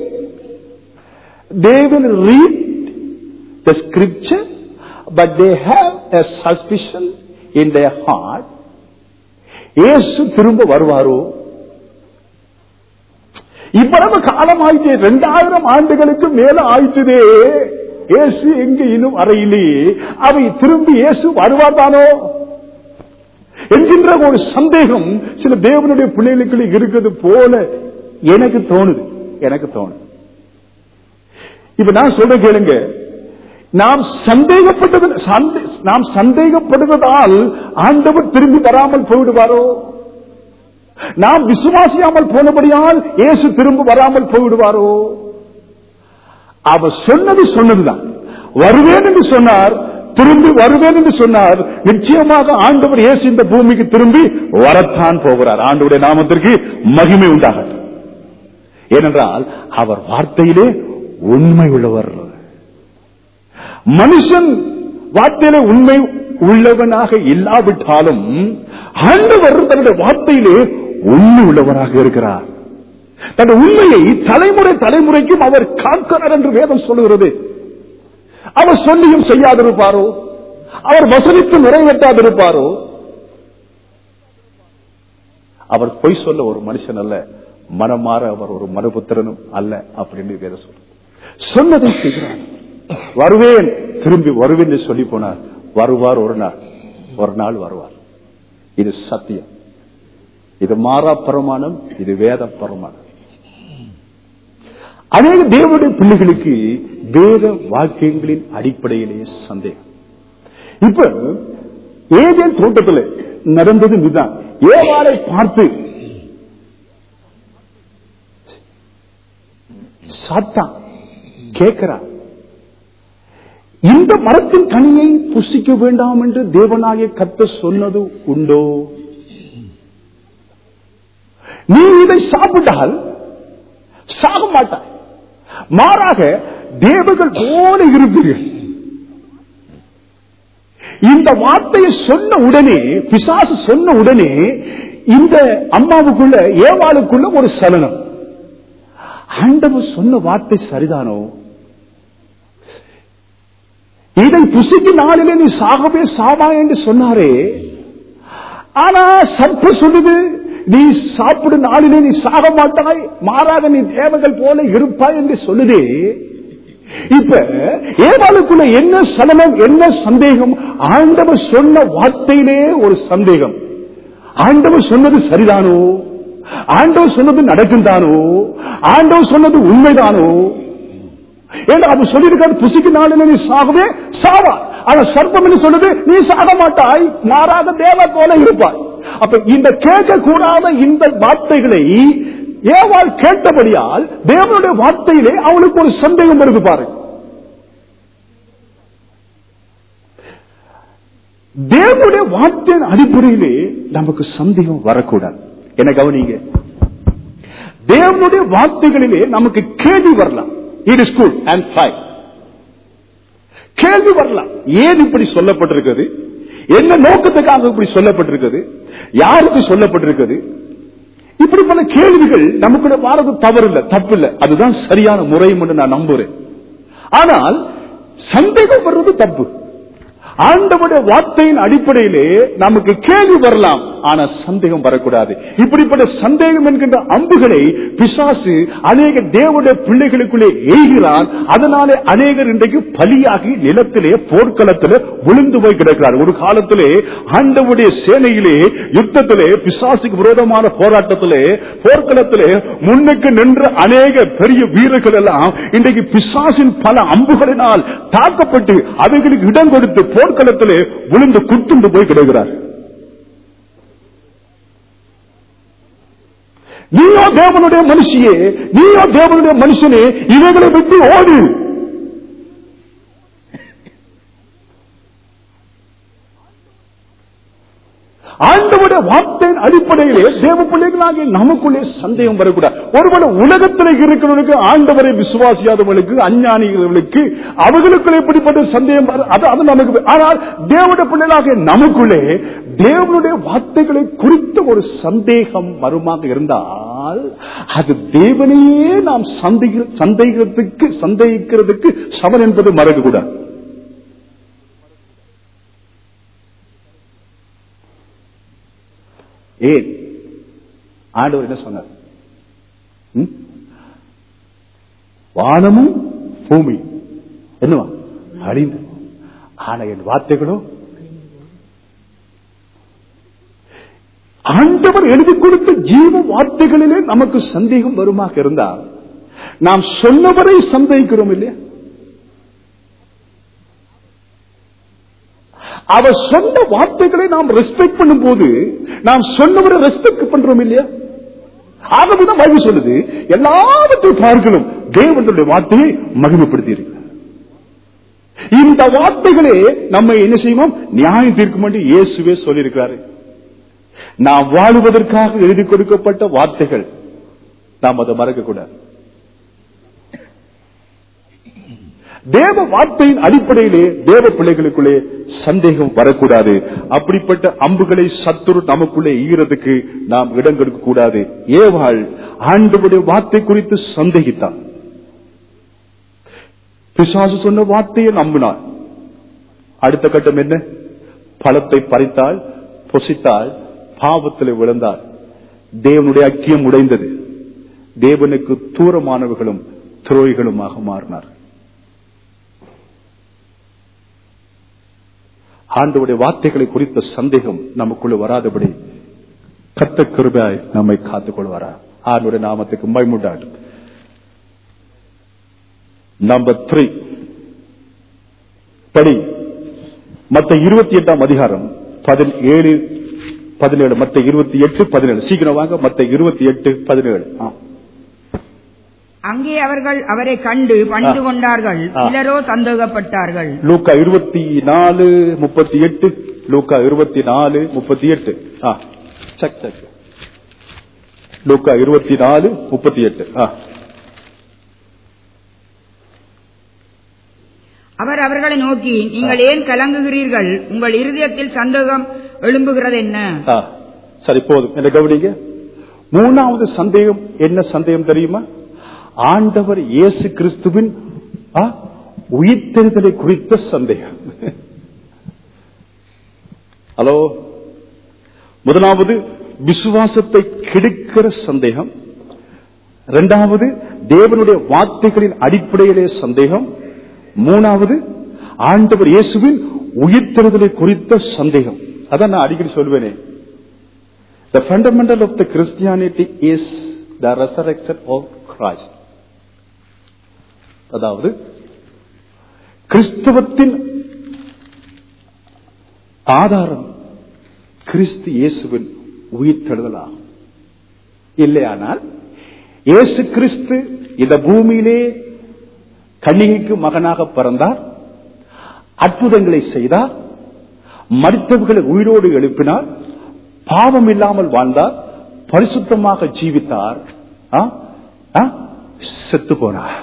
they will read the scripture but they have a suspicion in their heart இயேசு திரும்ப வருவாரோ இவ்வளவு காலம் ஆயிட்டே இரண்டாயிரம் ஆண்டுகளுக்கு மேல ஆயிட்டுதே இயேசு எங்க இன்னும் அறையிலேயே அவை திரும்பி இயேசு வருவார்தானோ என்கின்ற ஒரு சந்தேகம் சில தேவனுடைய பிள்ளைகளுக்கு இருக்கிறது போல எனக்கு தோணுது எனக்கு தோணுது இப்ப நான் சொல்ற கேளுங்க நாம் சந்தேகப்பட்டது சந்தே- நாம் சந்தேகப்படுவதால் ஆண்டவர் திரும்பி வராமல் போய்விடுவாரோ நாம் விசுவாசியாமல் போனபடியால் இயேசு திரும்ப வராமல் போய்விடுவாரோ அவர் சொன்னது சொன்னதுதான் வருவேன் என்று சொன்னார் திரும்பி வருவேன் என்று சொன்னார் நிச்சயமாக ஆண்டவர் இயேசு இந்த பூமிக்கு திரும்பி வரத்தான் போகிறார் ஆண்டவருடைய நாமத்திற்கு மகிமை உண்டாகட்டும் ஏனென்றால் அவர் வார்த்தையிலே உண்மை உள்ளவர் மனுஷன் வார்த்தையிலே உண்மை உள்ளவனாக இல்லாவிட்டாலும் ஆண்டவர் தன்னுடைய வார்த்தையிலே உண்மை உள்ளவராக இருக்கிறார் தன்னுடைய உண்மையை தலைமுறை தலைமுறைக்கும் அவர் காக்கிறார் என்று வேதம் சொல்லுகிறது அவர் சொல்லியும் செய்யாதிருப்பாரோ அவர் வசனித்து நிறைவேற்றாதிருப்பாரோ அவர் பொய் சொல்ல ஒரு மனுஷன் அல்ல மனமாற அவர் ஒரு மனுபுத்திரனும் அல்ல அப்படின்னு வேத சொல்ற சொன்னதை செய்கிறார் வருவேன் திரும்பி வருவேன் என்று சொல்லி போனார் வருவார் ஒரு நாள் ஒரு நாள் வருவார் இது சத்தியம் இது மாறா பிரமாணம் இது வேத பிரமாணம் அநேக தேவனுடைய பிள்ளைகளுக்கு வேத வாக்கியங்களின் அடிப்படையிலேயே சந்தேகம் இப்ப ஏதேன் தோட்டத்தில் நடந்தது இதுதான் ஏவாளை பார்த்து சாத்தான் கேட்கிறான் இந்த மரத்தின் கனியை புசிக்க வேண்டாம் என்று தேவனாகிய கத்த சொன்னது உண்டோ நீ இதை சாப்பிட்டால் சாக மாட்டாய் மாறாக தேவர்கள் போல இருப்பீர்கள் இந்த வார்த்தையை சொன்ன உடனே பிசாசு சொன்ன உடனே இந்த அம்மாவுக்குள்ள ஏவாளுக்குள்ள ஒரு சலனம் ஆண்டவர் சொன்ன வார்த்தை சரிதானோ இதை புசிக்கு நாளிலே நீ சாகவே சாவா என்று சொன்னாரே ஆனா சர்ப்ப சொல்லுது நீ சாப்பிடும் நாளிலே நீ சாக மாட்டாய் மாறாக நீ தேவர்கள் போல இருப்பாய் என்று சொல்லுதே இப்ப ஏவாளுக்குள்ள என்ன சலனம் என்ன சந்தேகம் ஆண்டவர் சொன்ன வார்த்தையிலே ஒரு சந்தேகம் ஆண்டவர் சொன்னது சரிதானோ ஆண்டவர் சொன்னது நடக்குந்தானோ ஆண்டவர் சொன்னது உண்மைதானோ ஏன்னா அவன் சொல்லியிருக்காரு புசிக்கு நாளில் நீ சாகவே சாவா ஆனா சர்ப்பம் என்று சொல்லுது நீ சாக மாட்டாய் மாறாத தேவ போல இருப்பாய் அப்ப இந்த கேட்கக்கூடாத இந்த வார்த்தைகளை ஏவாள் கேட்டபடியால் தேவனுடைய வார்த்தையிலே அவளுக்கு ஒரு சந்தேகம் வருது பாருங்க தேவனுடைய வார்த்தையின் அடிப்படையிலே நமக்கு சந்தேகம் வரக்கூடாது என்ன கவனிங்க தேவனுடைய வார்த்தைகளிலே நமக்கு கேள்வி வரலாம் it is good and fine கேள்வி வரலாம் ஏன் இப்படி சொல்லப்பட்டிருக்கிறது என்ன நோக்கத்துக்காக இப்படி சொல்லப்பட்டிருக்கிறது யாருக்கு சொல்லப்பட்டிருக்கிறது இப்படி பல கேள்விகள் நமக்குள்ள வாரது தவறு இல்லை தப்பு இல்லை அதுதான் சரியான முறை என்று நான் நம்புறேன் ஆனால் சந்தேகம் வர்றது தப்பு ஆண்டவுடைய வார்த்தையின் அடிப்படையிலே நமக்கு கேள்வி வரலாம் ஆனா சந்தேகம் வரக்கூடாது இப்படிப்பட்ட சந்தேகம் என்கின்ற அம்புகளை பிசாசு அநேக தேவனுடைய பிள்ளைகளுக்குள்ளே எய்கிறான் அதனாலே அநேகர் இன்றைக்கு பலியாகி நிலத்திலே போர்க்களத்திலே விழுந்து போய் கிடக்கிறார் ஒரு காலத்திலே ஆண்டவுடைய சேனையிலே யுத்தத்திலே பிசாசுக்கு விரோதமான போராட்டத்திலே போர்க்களத்திலே முன்னுக்கு நின்ற அநேக பெரிய வீரர்கள் எல்லாம் இன்றைக்கு பிசாசின் பல அம்புகளினால் தாக்கப்பட்டு அவைகளுக்கு இடம் கொடுத்து போர்க்களத்திலே விழுந்து குத்துண்டு போய் கிடக்கிறார் நீயோ தேவனுடைய மனுஷியே நீயோ தேவனுடைய மனுஷனே இவைகளை விட்டு ஓடு ஆண்டவருடைய வார்த்தையின் அடிப்படையிலே தேவ பிள்ளைகளாகிய நமக்குள்ளே சந்தேகம் வரக்கூடாது ஒருவேளை உலகத்தில் இருக்கிறவனுக்கு ஆண்டவரை விசுவாசியாதவர்களுக்கு அஞ்ஞானிகளுக்கு அவர்களுக்குள்ளே இப்படிப்பட்ட சந்தேகம் வர- அது அது நமக்கு ஆனால் தேவனுடைய பிள்ளைகளாகிய நமக்குள்ளே தேவனுடைய வார்த்தைகளை குறித்த ஒரு சந்தேகம் வருமாக இருந்தால் அது தேவனையே நாம் சந்தேக சந்தேகத்துக்கு சந்தேகிக்கிறதுக்கு சமன் என்பது மறக்கக்கூடாது ஏன் ஆண்டவர் என்ன சொன்னார் ம்? வானமும் பூமி என்னவா அழிந்து ஆனா என் வார்த்தைகளோ ஆண்டவர் எழுதி கொடுத்த ஜீவ வார்த்தைகளிலே நமக்கு சந்தேகம் வருமாக இருந்தால் நாம் சொன்னவரை சந்தேகிக்கிறோம் இல்லையா அவர் சொன்ன வார்த்தைகளை நாம் ரெஸ்பெக்ட் பண்ணும் போது நாம் சொன்னவரை ரெஸ்பெக்ட் பண்றோம் இல்லையா ஆகவேதான் பைபிள் சொல்லுது எல்லாவற்றையும் பார்க்கலும் தேவனுடைய வார்த்தையை மகிமைப்படுத்தி இருக்கிறார் இந்த வார்த்தைகளே நம்மை என்ன செய்வோம் நியாயம் தீர்க்கும் என்று இயேசுவே சொல்லியிருக்கிறாரு நாம் வாழுவதற்காக எழுதி கொடுக்கப்பட்ட வார்த்தைகள் நாம் அதை மறக்க கூடாது தேவ வார்த்தையின் அடிப்படையிலே தேவ பிள்ளைகளுக்குள்ளே சந்தேகம் வரக்கூடாது அப்படிப்பட்ட அம்புகளை சத்துரு நமக்குள்ளே ஈகிறதுக்கு நாம் இடம் கொடுக்க கூடாது ஏவாள் ஆண்டவருடைய வார்த்தை குறித்து சந்தேகித்தான் பிசாசு சொன்ன வார்த்தையை நம்பினாள் அடுத்த கட்டம் என்ன பழத்தை பறித்தாள் பொசித்தாள் பாவத்தில் விழுந்தாள் தேவனுடைய ஐக்கியம் உடைந்தது தேவனுக்கு தூரமானவர்களும் துரோகிகளுமாக மாறினார் ஆண்டவுடைய வார்த்தைகளை குறித்த சந்தேகம் நமக்குள்ள வராதபடி கத்த கிருபாய் நம்மை காத்துக் கொள்வாரா ஆண்டுடைய நாமத்துக்கு மைமுண்டாடு நம்பர் த்ரீ படி மத்த இருபத்தி எட்டாம் அதிகாரம் பதினேழு பதினேழு மத்த இருபத்தி எட்டு பதினேழு சீக்கிரம் வாங்க மத்த இருபத்தி எட்டு பதினேழு ஆ. அங்கே அவர்கள் அவரை கண்டு பணிந்து ஆ. கொண்டார்கள் ஆ. சிலரோ சந்தேகப்பட்டார்கள் லூக்கா இருபத்தி நாலு முப்பத்தி எட்டு லூக்கா இருபத்தி நாலு முப்பத்தி எட்டு ஆ சக் சக் லூக்கா இருபத்தி நாலு முப்பத்தி எட்டு ஆ அவர் அவர்களை நோக்கி நீங்கள் ஏன் கலங்குகிறீர்கள் உங்கள் இருதயத்தில் சந்தேகம் எழும்புகிறது என்ன ஆ, சரி போதும் என்ன கவனிங்க மூணாவது சந்தேகம் என்ன சந்தேகம் தெரியுமா ஆண்டவர் இயேசு கிறிஸ்துவின் ஆ, உயிர்த்தெழுதலை குறித்த சந்தேகம் ஹலோ முதலாவது விசுவாசத்தை கெடுக்கிற சந்தேகம் இரண்டாவது தேவனுடைய வார்த்தைகளின் அடிப்படையிலே சந்தேகம் மூணாவது ஆண்டவர் இயேசுவின் உயிர்த்தெழுதலை குறித்த சந்தேகம் அதான் நான் அடிக்கடி சொல்வேனே The fundamental of the Christianity is the resurrection of Christ. அதாவது கிறிஸ்தவத்தின் ஆதாரம் கிறிஸ்து இயேசுவின் உயிர்த்தெழுதலாகும் இல்லையானால் இயேசு கிறிஸ்து இந்த பூமியிலே கன்னிகைக்கு மகனாக பிறந்தார் அற்புதங்களை செய்தார் மருத்துவர்களை உயிரோடு எழுப்பினார் பாவம் இல்லாமல் வாழ்ந்தார் பரிசுத்தமாக ஜீவித்தார் ஆ? ஆ? செத்து போனார்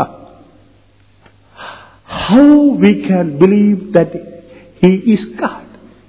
How we can believe that he is God?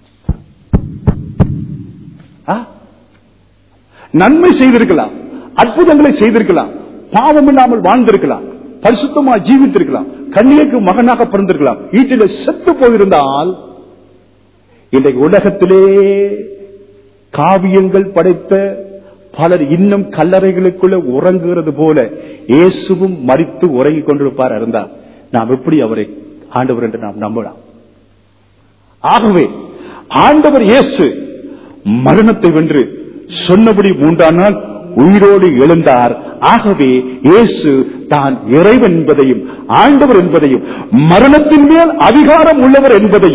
ஆ? நன்மை செய்திருக்கலாம் அற்புதங்களை செய்திருக்கலாம் பாவம் இல்லாமல் வாழ்ந்திருக்கலாம் பரிசுத்தமா ஜீவித்திருக்கலாம் கண்ணியக்கு மகனாக பிறந்திருக்கலாம் வீட்டில செத்து போயிருந்தால் இன்றைக்கு உலகத்திலே காவியங்கள் படைத்த பலர் இன்னும் கல்லறைகளுக்குள்ள உறங்குகிறது போல இயேசுவும் மறித்து உறங்கிக் கொண்டிருப்பார் இருந்தார் நாம் எப்படி அவரை ஆண்டவர் என்று நாம் நம்பலாம் ஆகவே ஆண்டவர் இயேசு மரணத்தை வென்று சொன்னபடி மூன்றாம் நாள் உயிரோடு எழுந்தார் ஆகவே இயேசு தான் இறைவன் என்பதையும் ஆண்டவர் என்பதையும் மரணத்தின் மேல் அதிகாரம் உள்ளவர் என்பதையும்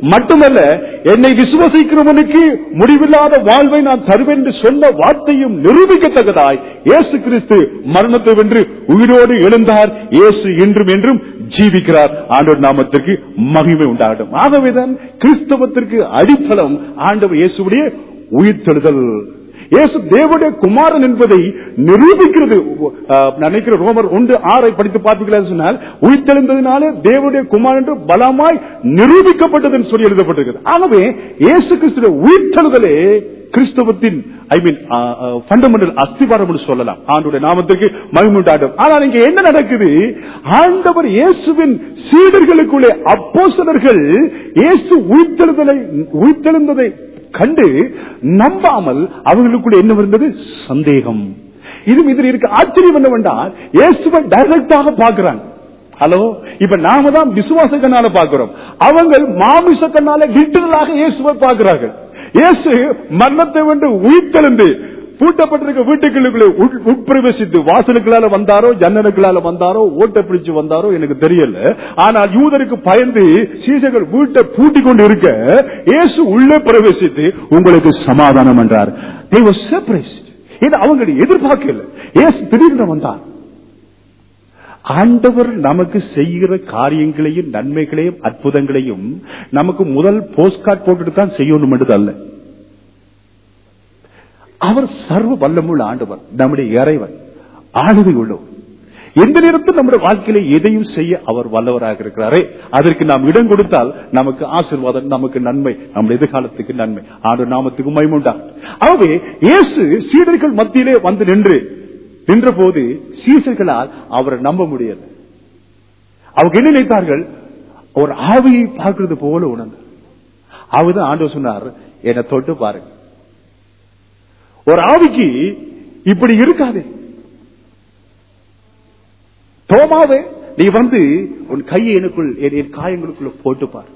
மட்டுமல்ல என்னை விசுவசிக்கிறவனுக்கு முடிவில்லாத வாழ்வை நான் தருவேன் என்று சொன்ன வார்த்தையும் நிரூபிக்கத்தக்கதாய் இயேசு கிறிஸ்து மரணத்தை வென்று உயிரோடு எழுந்தார் இயேசு இன்றும் என்றும் ஜீவிக்கிறார் ஆண்டவர் நாமத்திற்கு மகிமை உண்டாகட்டும் ஆகவேதான் கிறிஸ்தவத்திற்கு அடித்தளம் ஆண்டவர் இயேசுடைய உயிர்த்தெழுதல் இயேசு தேவனுடைய குமாரன் என்பதை நிரூபிக்கிறது அஹ், நான் நினைக்கிறேன் ரோமர் ஒன்று ஆறை படித்து பார்த்தீங்களா சொன்னால் உயிர்த்தெழுந்ததினாலே தேவனுடைய குமாரன் என்று பலமாய் நிரூபிக்கப்பட்டது என்று சொல்லி எழுதப்பட்டிருக்கிறது ஆகவே இயேசு கிறிஸ்துடைய உயிர்த்தெழுதலே கிறிஸ்தவத்தின் ஐ மீன் ஃபண்டமெண்டல் அஸ்திவாரம் என்று சொல்லலாம் ஆண்டுடைய நாமத்திற்கு மகிமுண்டாட்டம் ஆனால் இங்க என்ன நடக்குது ஆண்டவர் இயேசுவின் சீடர்களுக்குள்ளே அப்போஸ்தலர்கள் இயேசு உயிர்த்தெழுதலை உயிர்த்தெழுந்ததை கண்டு நம்பாமல் அவர்களுக்குள்ள என்ன இருந்தது சந்தேகம் இது இதில் இருக்க ஆச்சரியம் என்னவென்றால் இயேசுவை டைரக்டாக பார்க்கிறாங்க ஹலோ இப்ப நாம தான் விசுவாச கண்ணால பார்க்கிறோம் அவங்க மாமிச கண்ணால லிட்டரலாக இயேசுவை பார்க்கிறார்கள் இயேசு மரணத்தை வென்று உயிர்த்தெழுந்து பூட்டப்பட்டிருக்க வீட்டுக்குள்ளுக்குள்ளே உட்- உட்பிரவேசித்து வாசலுக்குள்ளால வந்தாரோ ஜன்னலுக்குள்ளால வந்தாரோ ஓட்ட பிடிச்சு வந்தாரோ எனக்கு தெரியல ஆனால் யூதருக்கு பயந்து சீசர்கள் வீட்டை பூட்டி கொண்டு இருக்க இயேசு உள்ளே பிரவேசித்து உங்களுக்கு சமாதானம் என்றார் They were surprised. இது அவங்க எதிர்பார்க்கல இயேசு திடீர்னு வந்தார் ஆண்டவர் நமக்கு செய்கிற காரியங்களையும் நன்மைகளையும் அற்புதங்களையும் நமக்கு முதல் போஸ்ட் கார்டு போட்டுட்டு தான் செய்யணும் என்றது அல்ல அவர் சர்வ வல்லமுள்ள ஆண்டவர் நம்முடைய இறைவன் ஆளுகை உள்ளவர் எந்த நேரத்தில் நம்முடைய வாழ்க்கையில எதையும் செய்ய அவர் வல்லவராக இருக்கிறாரே அதற்கு நாம் இடம் கொடுத்தால் நமக்கு ஆசீர்வாதம் நமக்கு நன்மை நம்முடைய எதிர்காலத்துக்கு நன்மை ஆண்டு நாமத்துக்கு மைமுண்டா ஆகவே இயேசு சீடர்கள் மத்தியிலே வந்து நின்று நின்ற போது சீசர்களால் அவரை நம்ப முடியல அவங்க என்ன நினைத்தார்கள் ஒரு ஆவியை பார்க்கிறது போல உணர்ந்தார் அவதான் ஆண்டவர் சொன்னார் என்னை தொட்டு பாருங்க ஒரு ஆவிக்கு இப்படி இருக்காது தோமாவே நீ வந்து உன் கையை எனக்குள் என் என் காயங்களுக்குள்ள போட்டு பார்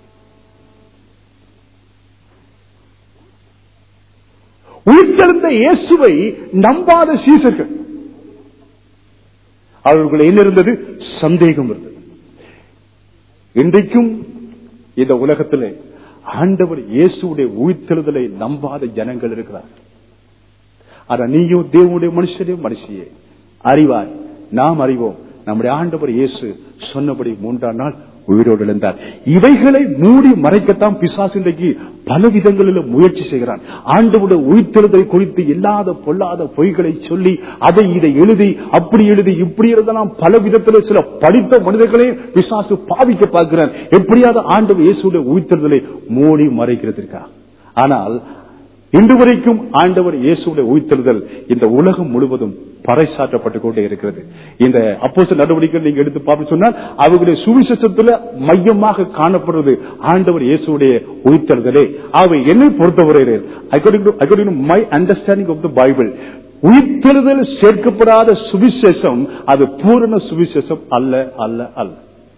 உயிர்த்தெழுந்த இயேசுவை நம்பாத சீசர்கள் அவர்களுக்கு என்ன இருந்தது சந்தேகம் இருந்தது இன்றைக்கும் இந்த உலகத்திலே ஆண்டவர் இயேசுடைய உயிர்த்தெழுதலை நம்பாத ஜனங்கள் இருக்கிறார் ஆனா நீயும் தேவனுடைய மனுஷனே மனுஷியே அறிவாய் நாம் அறிவோம் நம்முடைய ஆண்டவர் இயேசு சொன்னபடி மூன்றாம் நாள் உயிரோடு எழுந்தார் இவைகளை மூடி மறைக்கத்தான் பிசாசு இன்றைக்கு பல விதங்களில் முயற்சி செய்கிறான் ஆண்டவுடைய உயிர்த்தெழுதலை குறித்து இல்லாத பொல்லாத பொய்களை சொல்லி அதை இதை எழுதி அப்படி எழுதி இப்படி எழுதலாம் பல விதத்தில் சில படித்த மனிதர்களே பிசாசு பாவிக்க பார்க்கிறான் எப்படியாவது ஆண்டவர் இயேசுடைய உயிர்த்தெழுதலை மூடி மறைக்கிறதுக்கா ஆனால் இன்று வரைக்கும் ஆண்டவர் இயேசுடைய உயிர்த்தெழுதல் இந்த உலகம் முழுவதும் பறைசாற்றப்பட்டுக் கொண்டே இருக்கிறது இந்த அப்போச நடவடிக்கை நீங்க எடுத்து பார்த்து சொன்னால் அவர்களுடைய சுவிசேஷத்துல மையமாக காணப்படுறது ஆண்டவர் இயேசுடைய உயிர்த்தெழுதலே அவை என்னை பொறுத்தவரை according to my understanding of the Bible உயிர்த்தெழுதல் சேர்க்கப்படாத சுவிசேஷம் அது பூரண சுவிசேஷம் அல்ல அல்ல அல்ல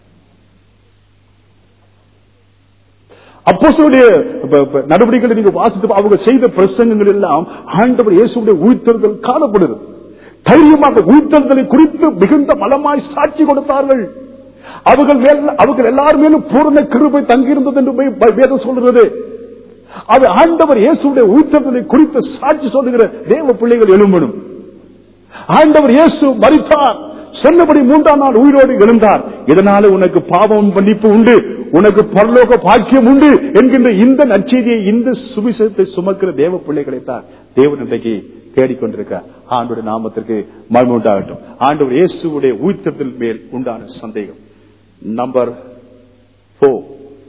அப்போஸ்தலருடைய ப- ப- நடவடிக்கைகளை நீங்க வாசித்து அவங்க செய்த பிரசங்கங்கள் எல்லாம் ஆண்டவர் இயேசுடைய உயிர்த்தெழுதல் காணப்படுது தைரியமாக உயிர்த்தெழுதலை குறித்து மிகுந்த பலமாய் சாட்சி கொடுத்தார்கள் அவர்கள் மேல் அவர்கள் எல்லார் மேலும் பூரண கிருபை தங்கியிருந்தது என்று பை- பை- வேதம் சொல்கிறது அது ஆண்டவர் இயேசுடைய உயிர்த்தெழுதலை குறித்து சாட்சி சொல்லுகிற தேவ பிள்ளைகள் எழும்பணும் ஆண்டவர் இயேசு மரித்தார் சொன்னபடி மூன்றாம் நாள் உயிரோடு எழுந்தார் இதனால உனக்கு பாவம் மன்னிப்பு உண்டு உனக்கு பரலோக பாக்கியம் உண்டு என்கின்ற இந்த நற்செய்தியை இந்த சுவிசேஷத்தை சுமக்கிற தேவ பிள்ளைகளைத்தான் தேவன் இன்றைக்கு தேடிக்கொண்டிருக்கிறார் ஆண்டுடைய நாமத்திற்கு மகிமை உண்டாகட்டும் ஆண்டவர் இயேசுடைய உயிர்த்தத்தில் மேல் உண்டான சந்தேகம் நம்பர் போர்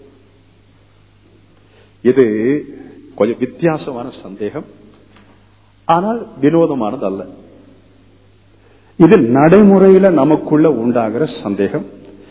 இது கொஞ்சம் வித்தியாசமான சந்தேகம் ஆனால் வினோதமானது அல்ல இது நடைமுறையில நமக்குள்ள உண்டாகிற சந்தேகம்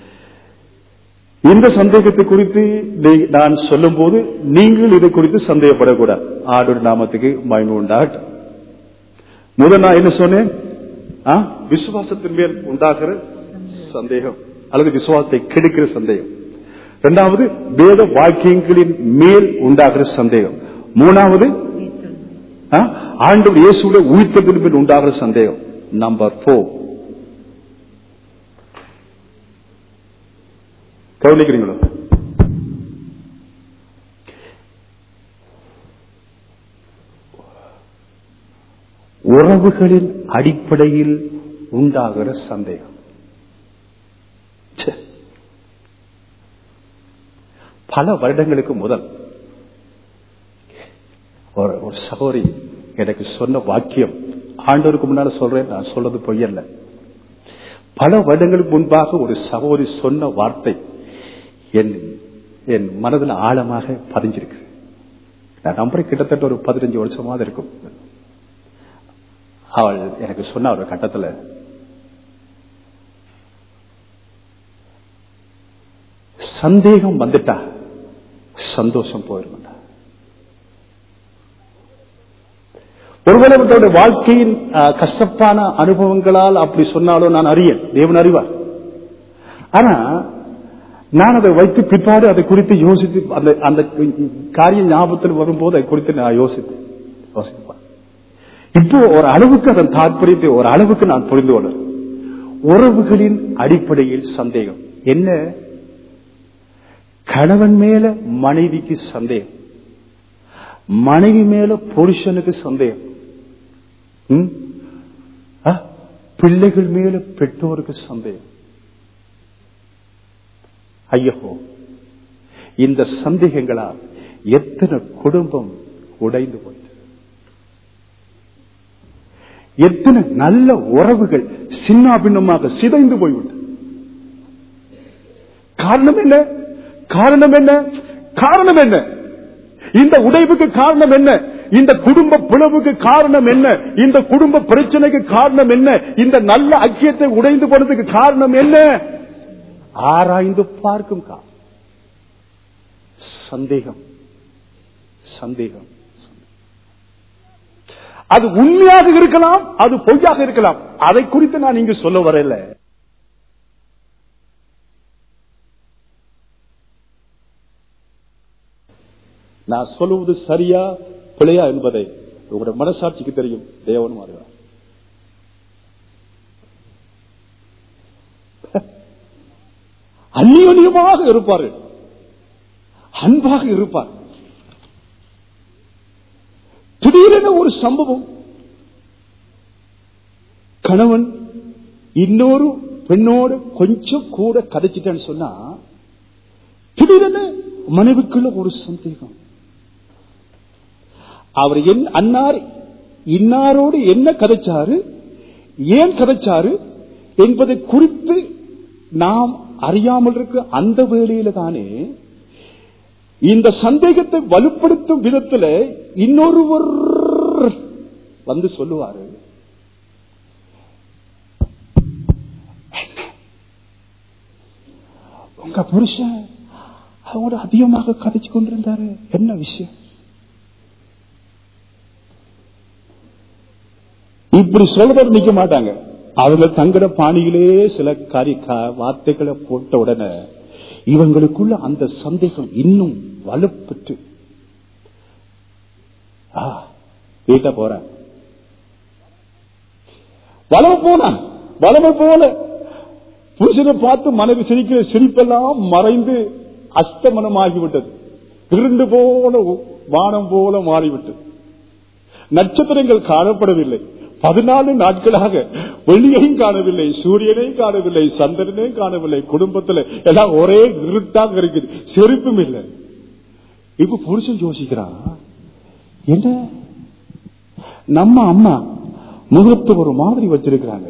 இந்த சந்தேகத்தை குறித்து நீ- நான் சொல்லும் போது நீங்கள் இதை குறித்து சந்தேகப்படக்கூடாது ஆடோட நாமத்துக்கு மயங்க உண்டாகட்டும் முதல் நான் என்ன சொன்னேன் ஆ? விசுவாசத்தின் மேல் உண்டாகிற சந்தேகம் அல்லது விசுவாசத்தை கெடுக்கிற சந்தேகம் இரண்டாவது வேத வாக்கியங்களின் மேல் உண்டாகிற சந்தேகம் மூணாவது ஆ? ஆண்டவர் இயேசுடைய உயிர்த்தத்தின் மேல் உண்டாகிற சந்தேகம் நம்பர் போர் கவனிக்கிறீங்களோ உறவுகளின் அடிப்படையில் உண்டாகிற சந்தேகம் ச்சே. பல வருடங்களுக்கு முதல் ஒரு ஒரு சகோதரி எனக்கு சொன்ன வாக்கியம் ஆண்டவருக்கு முன்னால சொல்றேன் நான் சொல்றது பொய்யல்ல பல வருடங்களுக்கு முன்பாக ஒரு சகோதரி சொன்ன வார்த்தை என் என் மனதில் ஆழமாக பதிஞ்சிருக்கு நான் நம்புறேன் கிட்டத்தட்ட ஒரு பதினஞ்சு வருஷமாக இருக்கும் அவள் எனக்கு சொன்ன ஒரு கட்டத்துல சந்தேகம் வந்துட்டா சந்தோஷம் போயிருந்தா ஒருவேளை அவருடைய வாழ்க்கையின் அஹ், கஷ்டப்பான அனுபவங்களால் அப்படி சொன்னாலும் நான் அறியேன் தேவன் அறிவார் ஆனா நான் அதை வைத்து பிற்பாடு அதை குறித்து யோசித்து அந்த அந்த காரியம் ஞாபகத்தில் வரும்போது அதை குறித்து நான் யோசித்து யோசிப்பேன் இப்போ ஒரு அளவுக்கு அதன் தாற்பயத்தை ஒரு அளவுக்கு நான் புரிந்து கொள்றேன் உறவுகளின் அடிப்படையில் சந்தேகம் என்ன கணவன் மேல மனைவிக்கு சந்தேகம் மனைவி மேல புருஷனுக்கு சந்தேகம் ம்? ஆ? பிள்ளைகள் மேல பெற்றோருக்கு சந்தேகம் ஐயோ இந்த சந்தேகங்களால் எத்தனை குடும்பம் உடைந்து போயிற்று எத்தனை நல்ல உறவுகள் சின்னாபின்னமாக சிதைந்து போய்விட்டது காரணம் என்ன காரணம் என்ன காரணம் என்ன இந்த உடைவுக்கு காரணம் என்ன இந்த குடும்ப பிளவுக்கு காரணம் என்ன இந்த குடும்ப பிரச்சனைக்கு காரணம் என்ன இந்த நல்ல ஐக்கியத்தை உடைந்து போனதுக்கு காரணம் என்ன ஆராய்ந்து பார்க்கும் கா சந்தேகம் சந்தேகம் அது உண்மையாக இருக்கலாம் அது பொய்யாக இருக்கலாம் அதை குறித்து நான் இங்கு சொல்ல வரல நான் சொல்லுவது சரியா பிழையா என்பதை உங்களுடைய மனசாட்சிக்கு தெரியும் தேவனும் அறிவார் அந்நியோன்யமாக இருப்பார்கள் அன்பாக இருப்பார் திடீரென ஒரு சம்பவம் கணவன் இன்னொரு பெண்ணோடு கொஞ்சம் கூட கதைச்சிட்டேன்னு சொன்னா திடீரென மனைவிக்குள்ள ஒரு சந்தேகம் அவர் என் அன்னார் இன்னாரோடு என்ன கதைச்சாரு ஏன் கதைச்சாரு என்பதை குறித்து நாம் அறியாமல் இருக்க அந்த வேளையில தானே இந்த சந்தேகத்தை வலுப்படுத்தும் விதத்துல இன்னொருவர் வந்து சொல்லுவாரு உங்க புருஷன் அவங்களோட அதிகமாக கதைச்சு கொண்டிருந்தாரு என்ன விஷயம் இப்படி சொல்றது நிக்க மாட்டாங்க அவங்க தங்கட பாணியிலே சில காரி கா- வார்த்தைகளை போட்ட உடனே இவங்களுக்குள்ள அந்த சந்தேகம் இன்னும் வலுப்பெற்று ஆ, வீட்டை போறேன் வளவு போனான் வளவு போல புருஷனை பார்த்து மனைவி சிரிக்கிற சிரிப்பெல்லாம் மறைந்து அஸ்தமனமாகிவிட்டது இருண்டு போல வானம் போல மாறிவிட்டது நட்சத்திரங்கள் காணப்படவில்லை பதினாலு நாட்களாக வெளியையும் காணவில்லை சூரியனையும் காணவில்லை சந்திரனையும் காணவில்லை குடும்பத்துல எல்லாம் ஒரே இருட்டாக இருக்குது செருப்பும் இல்லை இப்ப புருஷன் யோசிக்கிறான் என்ன நம்ம அம்மா முகத்து ஒரு மாதிரி வச்சிருக்கிறாங்க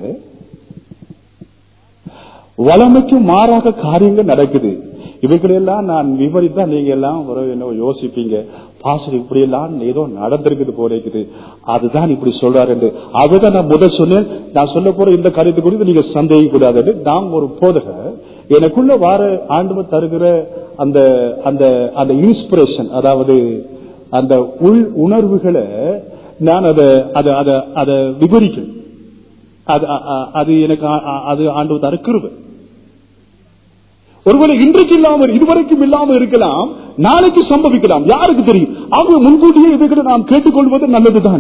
வளமைக்கு மாறாக காரியங்கள் நடக்குது இவைகளெல்லாம் நான் விவரித்தா நீங்க எல்லாம் ஒரு என்ன யோசிப்பீங்க பாசல் இப்படி எல்லாம் ஏதோ நடந்திருக்குது போல இருக்குது அதுதான் இப்படி சொல்றாரு என்று அதுதான் நான் முதல் சொன்னேன் நான் சொல்ல போற இந்த காரியத்தை குறித்து நீங்க சந்தேகிக்க கூடாது நான் ஒரு போதகர் எனக்குள்ள வார ஆண்டு தருகிற அந்த அந்த அந்த இன்ஸ்பிரேஷன் அதாவது அந்த உள் உணர்வுகளை நான் அதை அதை அதை அதை விவரிக்கணும் அது அ- அ- அது எனக்கு ஆ- ஆ- அது ஆண்டு தர கிருபை ஒருவேளை இன்றைக்கு இல்லாமல் இதுவரைக்கும் இல்லாமல் இருக்கலாம் நாளைக்கு சம்பவிக்கலாம் யாருக்கு தெரியும் அவங்க முன்கூட்டியே இவைகளை நாம் கேட்டுக்கொள்வது நல்லதுதானே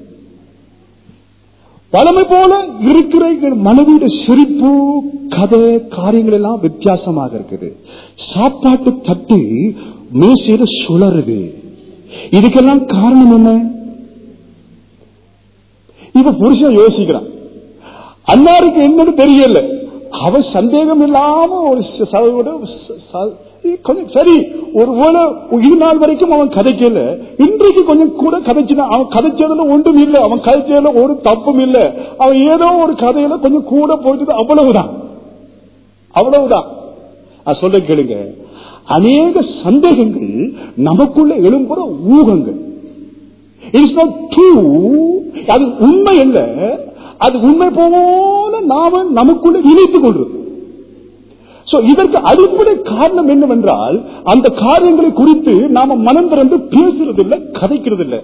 பழமை போல இருக்கிற எங்கள் மனைவியோட சிரிப்பு கதை காரியங்கள் எல்லாம் வித்தியாசமாக இருக்குது சாப்பாட்டு தட்டு மேசையில சுழறுது இதுக்கெல்லாம் காரணம் என்ன இப்ப புருஷன் யோசிக்கிறான் அன்னாருக்கு என்னன்னு தெரியல அவ சந்தேகம் இல்லாம ஒரு ச- ச- ச- ச- கொஞ்சம் சரி ஒருவேளை இது நாள் வரைக்கும் அவன் கதைக்கல இன்றைக்கு கொஞ்சம் கூட கதைச்சுனா அவன் கதைச்சதுல ஒன்றும் இல்லை அவன் கதைச்சதுல ஒரு தப்பும் இல்லை அவன் ஏதோ ஒரு கதையில கொஞ்சம் கூட போயிட்டு அவ்வளவுதான் அவ்வளவுதான் நான் சொல்ல கேளுங்க அநேக சந்தேகங்கள் நமக்குள்ள எழும்புற ஊகங்கள் இட்ஸ் நாட் ட்ரூ அது உண்மை அல்ல அது உண்மை போல நாம நமக்குள்ள இணைத்துக் கொள்றது சோ இதற்கு அடிப்படை காரணம் என்னவென்றால் அந்த காரியங்களை குறித்து நாம மனம் திறந்து பேசுறதில்லை கதைக்கிறதில்லை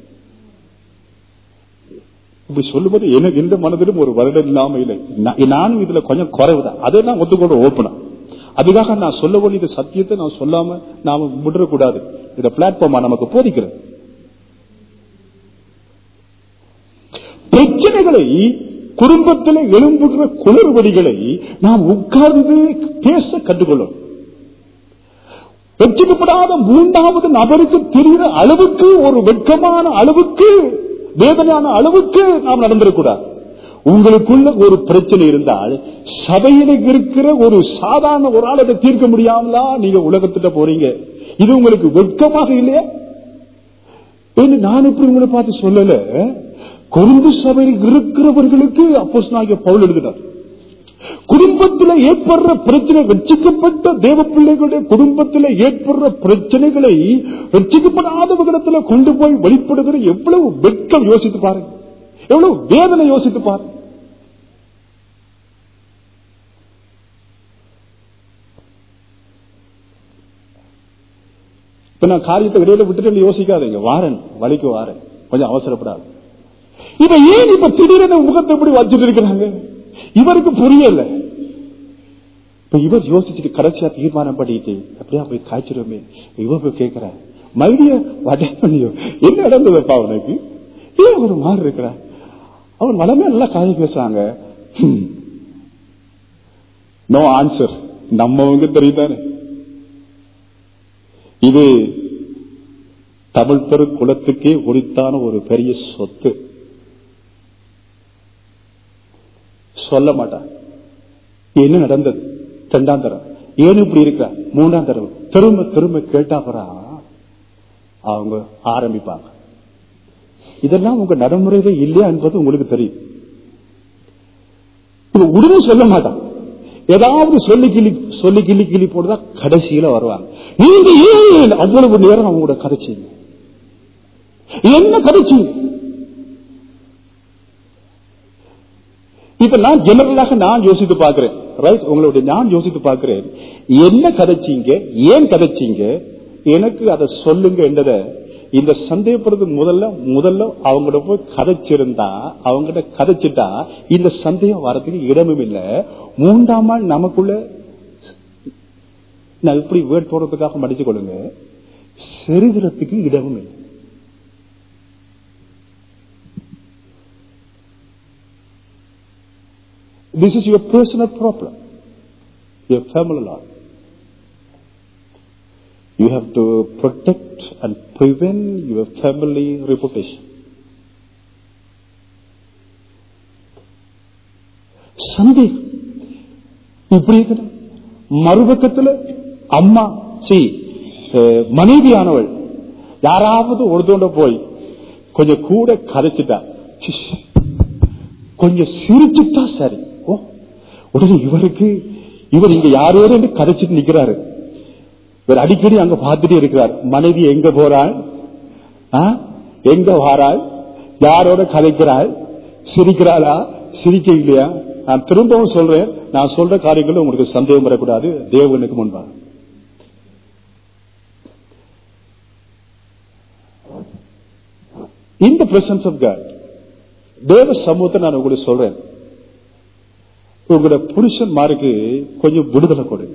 இப்படி சொல்லும்போது எனக்கு எந்த மனதிலும் ஒரு வருடம் இல்லாம இல்லை நான் நானும் இதுல கொஞ்சம் குறைவுதான் அதை நான் ஒத்துக்கொள்ள ஓப்பனா அதுக்காக நான் சொல்ல வேண்டிய சத்தியத்தை நான் சொல்லாம நாம விடக்கூடாது இந்த பிளாட்ஃபார்மா நமக்கு போதிக்கிறது பிரச்சனைகளை குடும்பத்தில் எழும்புகிற குளறுபடிகளை நாம் உட்கார்ந்து பேச கற்றுக்கொள்ளும் வெற்றிக்கப்படாத மூன்றாவது நபருக்கு தெரிகிற அளவுக்கு ஒரு வெட்கமான அளவுக்கு வேதனையான அளவுக்கு நாம் நடந்திடக்கூடாது உங்களுக்குள்ள ஒரு பிரச்சனை இருந்தால் சபையில இருக்கிற ஒரு சாதாரண ஒரு ஆள் அதை தீர்க்க முடியாமலா நீங்க உலகத்திட்ட போறீங்க இது உங்களுக்கு வெட்கமாக இல்லையா ஏன்னு நான் இப்படி உங்களை பார்த்து சொல்லல கொருந்து சபையில் இருக்கிறவர்களுக்கு அப்போஸ் பவுல் எழுதினார் குடும்பத்தில் ஏற்படுற பிரச்சனை ரட்சிக்கப்பட்ட தேவ பிள்ளைகளுடைய குடும்பத்தில் ஏற்படுற பிரச்சனைகளை ரட்சிக்கப்படாதவர்களிடத்தில் கொண்டு போய் வெளிப்படுகிற எவ்வளவு வெட்கம் யோசித்து பாருங்க எவ்வளவு வேதனை யோசித்து பாருங்க இப்ப நான் காரியத்தை இடையில விட்டுட்டு யோசிக்காதீங்க வாரன் வலிக்கு வாரன் கொஞ்சம் அவசரப்படாது இவ ஏன் இப்ப திடீரென முகத்தை இப்படி வச்சுட்டு இருக்கிறாங்க இவருக்கு புரியல இப்ப இவர் யோசிச்சுட்டு கடைசியா தீர்மானம் பண்ணிட்டு அப்படியா போய் காய்ச்சிருமே இவ போய் கேட்கிற மைடிய வடை பண்ணியோ என்ன நடந்ததுப்பா அவனுக்கு ஏன் ஒரு மாறு இருக்கிற அவன் வளமே நல்லா காய் பேசுறாங்க நோ ஆன்சர் நம்மவங்க தெரியுதானே இது தமிழ் பெரு குலத்துக்கே உரித்தான ஒரு பெரிய சொத்து சொல்ல மாட்டான் என்ன நடந்தது ரெண்டாம் தரம் ஏன் இப்படி இருக்க மூன்றாம் தரம் திரும்ப திரும்ப கேட்டாப்பறா அவங்க ஆரம்பிப்பாங்க இதெல்லாம் உங்க நடைமுறையில இல்லையா என்பது உங்களுக்கு தெரியும் இவங்க உடனே சொல்ல மாட்டான் ஏதாவது சொல்லி கிளி சொல்லி கிளி கிளி போட்டுதா கடைசியில வருவாங்க நீங்க ஏன் அவ்வளவு நேரம் அவங்களோட கதைச்சீங்க என்ன கதைச்சீங்க இப்ப நான் ஜெனரலாக நான் யோசித்து பார்க்கிறேன் ரைட் உங்களுடைய நான் யோசித்து பார்க்கிறேன் என்ன கதைச்சீங்க ஏன் கதைச்சீங்க எனக்கு அதை சொல்லுங்க என்றத இந்த சந்தேகப்படுறது முதல்ல முதல்ல அவங்கள போய் கதைச்சிருந்தா அவங்ககிட்ட கதைச்சிட்டா இந்த சந்தேகம் வரதுக்கு இடமும் இல்லை மூன்றாம் நாள் நமக்குள்ள நான் இப்படி வேர்ட் போடுறதுக்காக மடிச்சு கொள்ளுங்க செருகிறதுக்கு இடமும் இல்லை This is your personal problem, your family life. You have to protect and prevent your family reputation. சந்தேகம் இப்படி இருக்கிற மறுபக்கத்துல அம்மா சி மனைவியானவள் யாராவது ஒருத்தோண்ட போய் கொஞ்சம் கூட கதைச்சிட்டா சிஷ், கொஞ்சம் சிரிச்சுட்டா சரி ஓ உடனே இவருக்கு இவர் இங்க யாரோட என்று கதைச்சிட்டு நிக்கிறாரு இவர் அடிக்கடி அங்க பார்த்துட்டே இருக்கிறார் மனைவி எங்க போறாள் ஆ? எங்க வாராள் யாரோட கதைக்கிறாள் சிரிக்கிறாளா சிரிக்க இல்லையா நான் திரும்பவும் சொல்றேன் நான் சொல்ற காரியங்களும் உங்களுக்கு சந்தேகம் வரக்கூடாது தேவனுக்கு முன்பாக இந்த பிரசன்ஸ் ஆஃப் காட் தேவ சமூகத்தை நான் உங்களுக்கு சொல்றேன் உங்களோட புருஷன்மாருக்கு கொஞ்சம் விடுதலை கொடுங்க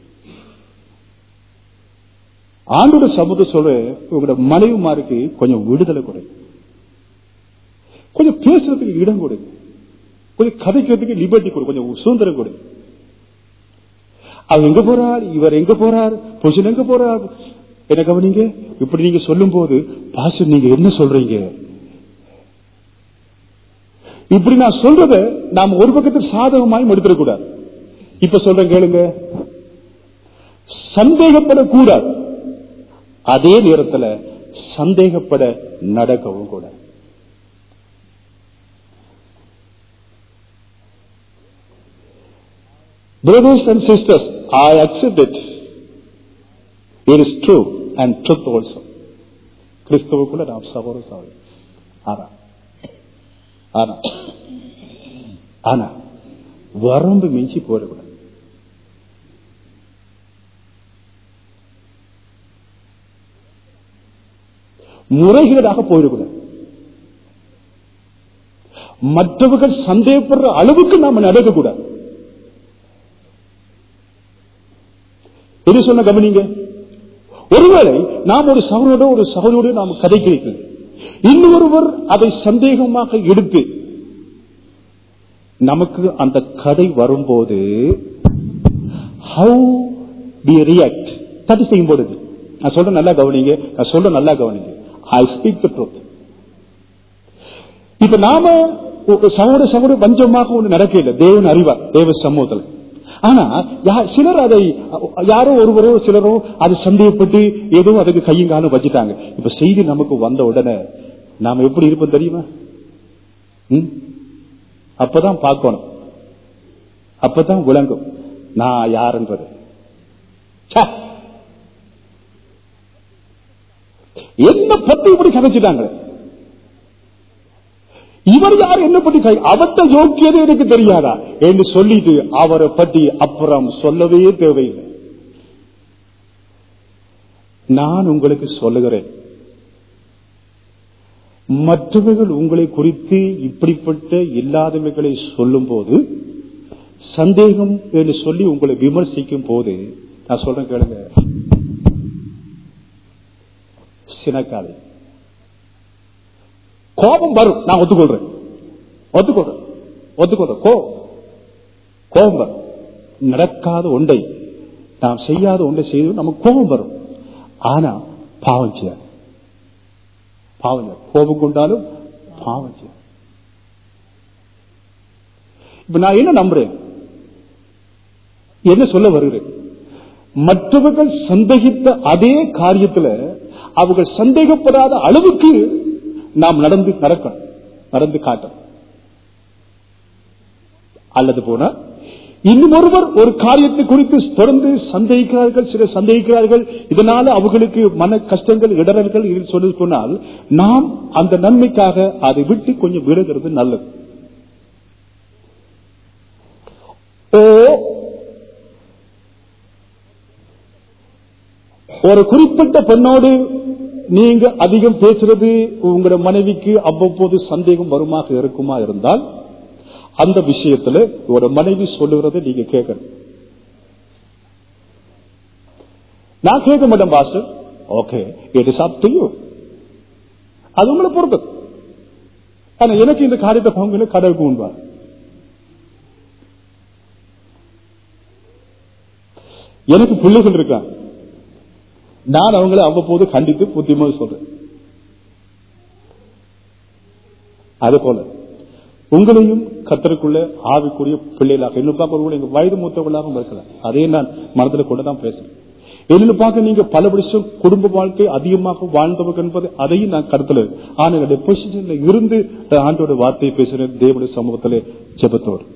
ஆண்டோட சமூகத்தை சொல்றேன் உங்களோட மனைவிமாருக்கு கொஞ்சம் விடுதலை கொடுங்க கொஞ்சம் பேசுறதுக்கு இடம் கொடுங்க கொஞ்சம் கதைக்கிறதுக்கு லிபர்ட்டி கொடு கொஞ்சம் சுதந்திரம் கொடு அவர் எங்க போறார் இவர் எங்க போறார் புருஷன் எங்க போறார் என்ன கவனிங்க இப்படி நீங்க சொல்லும் போது பாச நீங்க என்ன சொல்றீங்க இப்படி நான் சொல்றத நாம் ஒரு பக்கத்தில் சாதகமாயும் எடுத்துடக்கூடாது இப்ப சொல்றேன் கேளுங்க சந்தேகப்படக்கூடாது அதே நேரத்தில் சந்தேகப்பட நடக்கவும் கூட Brothers and sisters, I accept it. It is true and truth also. கிறிஸ்தவுக்குள்ள நாம் சகோதர சகோதரி ஆனா ஆனா ஆனா வரம்பு மிஞ்சி போயிடக்கூடாது முறைகேடாக போயிடக்கூடாது மற்றவர்கள் சந்தேகப்படுற அளவுக்கு நாம நடக்கக்கூடாது எது சொன்ன கவனிங்க ஒருவேளை நாம் ஒரு சகோதரோட ஒரு சகோதரோடு நாம் கதைக்கிறீர்கள் இன்னொருவர் அதை சந்தேகமாக எடுத்து நமக்கு அந்த கதை வரும்போது how we react that is important நான் சொல்ற நல்லா கவனிங்க நான் சொல்ற நல்லா கவனிங்க ஐ ஸ்பீக் த ட்ரூத் இப்ப நாம ஒரு சகோதர சகோதர பஞ்சமாக ஒண்ணு நடக்கல தேவன் அறிவார் தேவ சமூகத்தில் ஆனா யா- சிலர் அதை யாரோ ஒருவரோ சிலரோ அது சந்தேகப்பட்டு ஏதோ அதுக்கு கையும் காலம் வச்சுட்டாங்க இப்ப செய்தி நமக்கு வந்த உடனே நாம எப்படி இருப்போம் தெரியுமா ம்? அப்பதான் பார்க்கணும் அப்பதான் விளங்கும் நான் யாருன்றது ச்சே. என்ன பத்தி இப்படி கதைச்சிட்டாங்களே இவர் யார் என்ன பற்றி கை- அவர்ட்ட யோக்கியது எனக்கு தெரியாதா என்று சொல்லிட்டு அவரை பற்றி அப்புறம் சொல்லவே தேவையில்லை நான் உங்களுக்கு சொல்லுகிறேன் மற்றவர்கள் உங்களை குறித்து இப்படிப்பட்ட இல்லாதவைகளை சொல்லும் போது சந்தேகம் என்று சொல்லி உங்களை விமர்சிக்கும் போது நான் சொல்றேன் கேளுங்க சினக்காதை கோபம் வரும் நான் ஒத்துக்கொள்றேன் ஒத்துக்கொள்றேன் ஒத்துக்கொள்றேன் கோபம் கோபம் வரும் நடக்காத ஒன்றை நாம் செய்யாத ஒன்றை செய்து நமக்கு கோபம் வரும் ஆனா பாவம் செய்யாது பாவம் செய்யாது. கோபம் கொண்டாலும் பாவம் செய்யாது இப்ப நான் என்ன நம்புறேன் என்ன சொல்ல வருகிறேன் மற்றவர்கள் சந்தேகித்த அதே காரியத்துல அவர்கள் சந்தேகப்படாத அளவுக்கு நாம் நடந்து நடக்கணும் நடந்து காட்டணும் அல்லது போனா இன்னும் ஒருவர் ஒரு காரியத்தை குறித்து தொடர்ந்து சந்தேகிக்கிறார்கள் சிலர் சந்தேகிக்கிறார்கள் இதனால அவர்களுக்கு மன கஷ்டங்கள் இடரல்கள் இது சொல்லி சொன்னால் நாம் அந்த நன்மைக்காக அதை விட்டு கொஞ்சம் விலகிறது நல்லது ஓ ஒரு குறிப்பிட்ட பெண்ணோடு நீங்க அதிகம் பேசுறது உங்களோட மனைவிக்கு அவ்வப்போது சந்தேகம் வருமாக இருக்குமா இருந்தால் அந்த விஷயத்துல உங்களோட மனைவி சொல்லுகிறதை நீங்க கேட்கணும் நான் கேட்க மாட்டேன் pastor okay it is up to you அது உங்களை பொறுத்தது ஆனா எனக்கு இந்த காரியத்தை பங்குல கடவுளுக்கு முன்பார் எனக்கு பிள்ளைகள் இருக்காங்க நான் அவங்களை அவ்வப்போது கண்டித்து புத்திமதி சொல்றேன் அது போல உங்களையும் கத்தருக்குள்ள ஆவிக்குரிய பிள்ளைகளாக இன்னும் பார்க்க கூட எங்க வயது மூத்தவர்களாகவும் இருக்கலாம் அதையும் நான் மனதில் கொண்டுதான் பேசுறேன் என்னன்னு பார்க்க நீங்க பல வருஷம் குடும்ப வாழ்க்கை அதிகமாக வாழ்ந்தவர்கள் என்பது அதையும் நான் கருத்துல ஆனா என்னுடைய பொசிஷன்ல இருந்து ஆண்டோட வார்த்தையை பேசுறேன் தேவனுடைய சமூகத்திலே ஜெபத்தோடு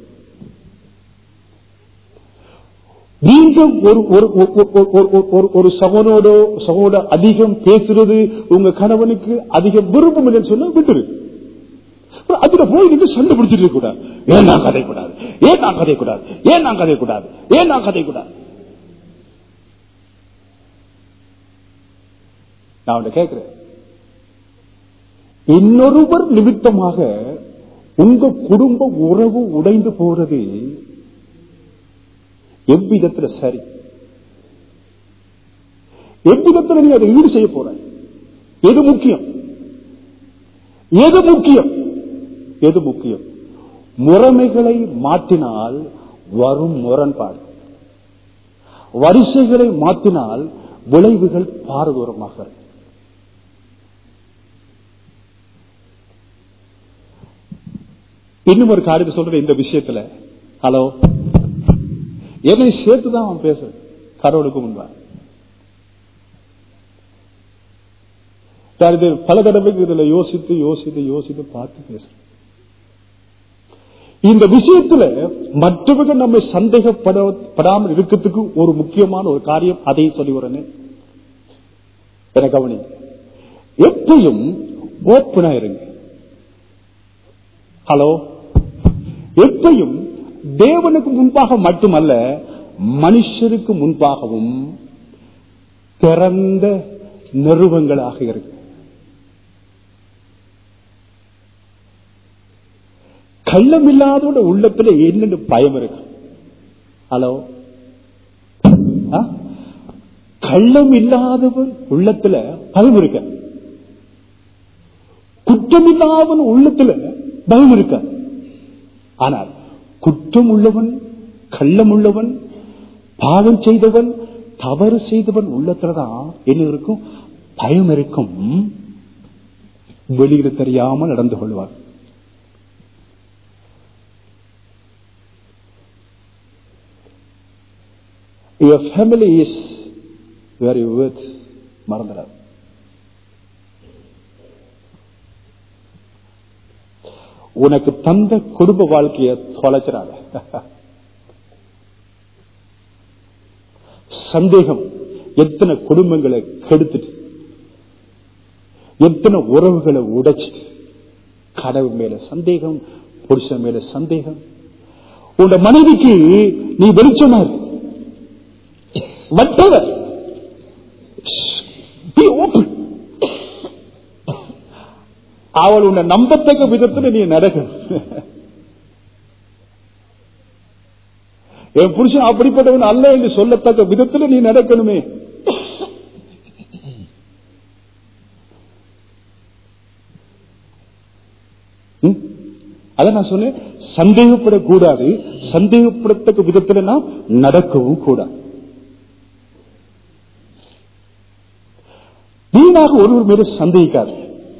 நீங்க ஒரு ஒரு ஒரு- ஒரு- ஒரு- ஒரு- ஒரு சகோனோடோ சகோட அதிகம் பேசுறது உங்க கணவனுக்கு அதிகம் விருப்பம் இல்லைன்னு சொன்னா விட்டுரு அப்புறம் அதுல போய் நின்று சண்டை பிடிச்சிட்டு இருக்க கூடாது ஏன் நான் கதை கூடாது ஏன் நான் கதை கூடாது ஏன் நான் கதை கூடாது ஏன் நான் கதை கூடாது நான் அவனை கேட்கிறேன் இன்னொருவர் நிமித்தமாக உங்க குடும்ப உறவு உடைந்து போறது எவ்விதத்துல சரி எவ்விதத்துல நீ அதை ஈடு செய்ய போற எது முக்கியம் எது முக்கியம் எது முக்கியம் முறைமைகளை மாற்றினால் வரும் முரண்பாடு வரிசைகளை மாற்றினால் விளைவுகள் பாரதூரமாக இருக்கும். இன்னும் ஒரு காரியத்தை சொல்றேன் இந்த விஷயத்துல ஹலோ என்னை சேர்த்துதான் அவன் பேசுறேன் கடவுளுக்கு முன்பா நான் இது பல தடவைக்கு இதுல யோசித்து யோசித்து யோசித்து பார்த்து பேசுறேன் இந்த விஷயத்துல மற்றவர்கள் நம்மை சந்தேகப்பட படாமல் இருக்கிறதுக்கு ஒரு முக்கியமான ஒரு காரியம் அதையும் சொல்லி வரேன்னு என கவனி எப்பயும் ஓப்பனா இருங்க ஹலோ எப்பயும் தேவனுக்கு முன்பாக மட்டுமல்ல மனுஷருக்கு முன்பாகவும் திறந்த நிறுவங்களாக இருக்கு கள்ளமில்லாதோட உள்ளத்துல என்னென்னு பயம் இருக்கு ஹலோ ஆ? கள்ளம் இல்லாதவன் உள்ளத்துல பயம் இருக்க குற்றம் இல்லாதவன் உள்ளத்துல பயம் இருக்க ஆனால் குற்றம் உள்ளவன் கள்ளம் உள்ளவன் பாவம் செய்தவன் தவறு செய்தவன் உள்ளத்துலதான் என்ன இருக்கும் பயம் இருக்கும் வெளியில தெரியாமல் நடந்து கொள்வார் Your family is where you worth மறந்துடாது உனக்கு தந்த குடும்ப வாழ்க்கையை தொலைச்சிடாத சந்தேகம் எத்தனை குடும்பங்களை கெடுத்துட்டு எத்தனை உறவுகளை உடைச்சிட்டு கடவுள் மேல சந்தேகம் புருஷன் மேல சந்தேகம் உன் மனைவிக்கு நீ வெளிச்சமா இரு whatever. Be open. அவள் உன்னை நம்பத்தக்க விதத்தில் நீ நடக்கணும் என் புருஷன் அப்படிப்பட்டவன் அல்ல என்று சொல்லத்தக்க விதத்தில் நீ நடக்கணுமே ம்? அதான் நான் சொன்னேன் சந்தேகப்படக்கூடாது சந்தேகப்படத்தக்க விதத்தில் நாம் நடக்கவும் கூடாது வீணாக ஒருவர் மீது சந்தேகிக்காது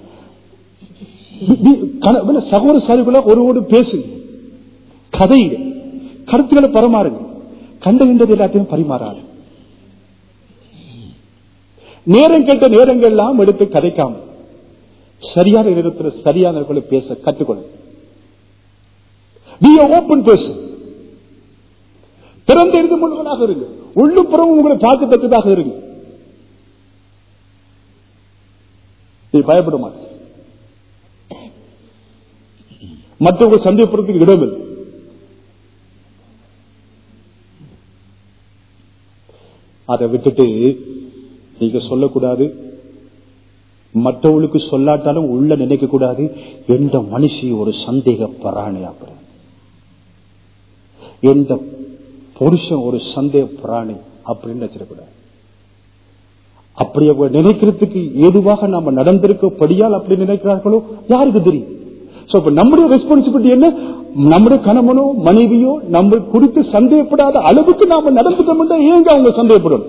வி- வி- கண- இல்ல, சகோதர சாரிக்குள்ள ஒருவோடு பேசுங்க கதைங்க கருத்துக்களை பரமாறுங்க கண்டகின்றது எல்லாத்தையும் பரிமாறாது நேரம் கேட்ட நேரங்கள் எல்லாம் எடுத்து கதைக்காம சரியான நேரத்தில் சரியான பேச கற்றுக்கொள்ளும் ஓப்பன் பேசு திறந்த இருந்து முழுவதாக இருங்க உள்ளும் புறமும் உங்களை பார்க்கத்தக்கதாக இருங்க நீ பயப்பட மாட்ட மற்றவங்க சந்தேகப்படுறதுக்கு இடமில்லை அதை விட்டுட்டு நீங்க சொல்லக்கூடாது மற்றவங்களுக்கு சொல்லாட்டாலும் உள்ள நினைக்க கூடாது எந்த மனுஷி ஒரு சந்தேக பிராணி அப்படி எந்த புருஷன் ஒரு சந்தேக பிராணி அப்படின்னு நினைச்சிடக்கூடாது அப்படி அவங்க நினைக்கிறதுக்கு ஏதுவாக நாம நடந்திருக்கப்படியால் அப்படி நினைக்கிறார்களோ யாருக்கு தெரியும் So, அப்ப நம்முடைய ரெஸ்பான்சிபிலிட்டி என்ன நம்முடைய கணவனோ மனைவியோ நம்ம குறித்து சந்தேகப்படாத அளவுக்கு நாம நடந்துட்டோம் ஏங்க அவங்க சந்தேகப்படும்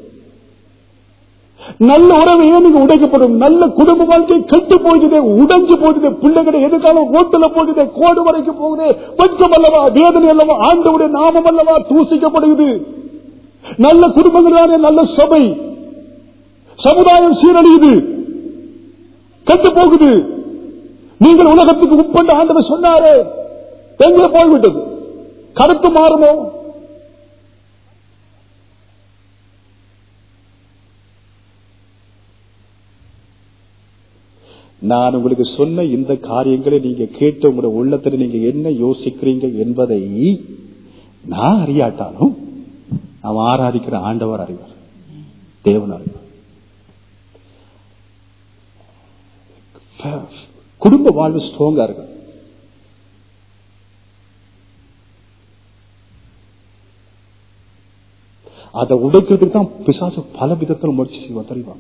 நல்ல உறவு ஏன் நீங்க உடைக்கப்படும் நல்ல குடும்ப வாழ்க்கை கெட்டு போகுது உடைஞ்சு போகுது பிள்ளைகளை எதுக்காலும் ஓட்டுல போகுது கோடு வரைக்கும் போகுது வெட்கம் அல்லவா வேதனை அல்லவா ஆண்டவுடைய நாமம் அல்லவா தூசிக்கப்படுகிறது நல்ல குடும்பங்கள் தானே நல்ல சபை சமுதாயம் சீரழியுது கெட்டு போகுது நீங்கள் உலகத்துக்கு உட்பட்ட ஆண்டவர் சொன்னாரே எங்கே போய்விட்டது கருத்து மாறுமோ நான் உங்களுக்கு சொன்ன இந்த காரியங்களை நீங்க கேட்டு உங்களுடைய உள்ளத்தில் நீங்க என்ன யோசிக்கிறீங்க என்பதை நான் அறியாட்டாலும் நாம் ஆராதிக்கிற ஆண்டவர் அறிவார் தேவன் அறிவார் குடும்ப வாழ்வு ஸ்ட்ராங்கா இருக்கு அதை உடைக்கிறதுக்கு தான் பிசாசு பல விதத்தில் முயற்சி செய்வான் தெரியுமா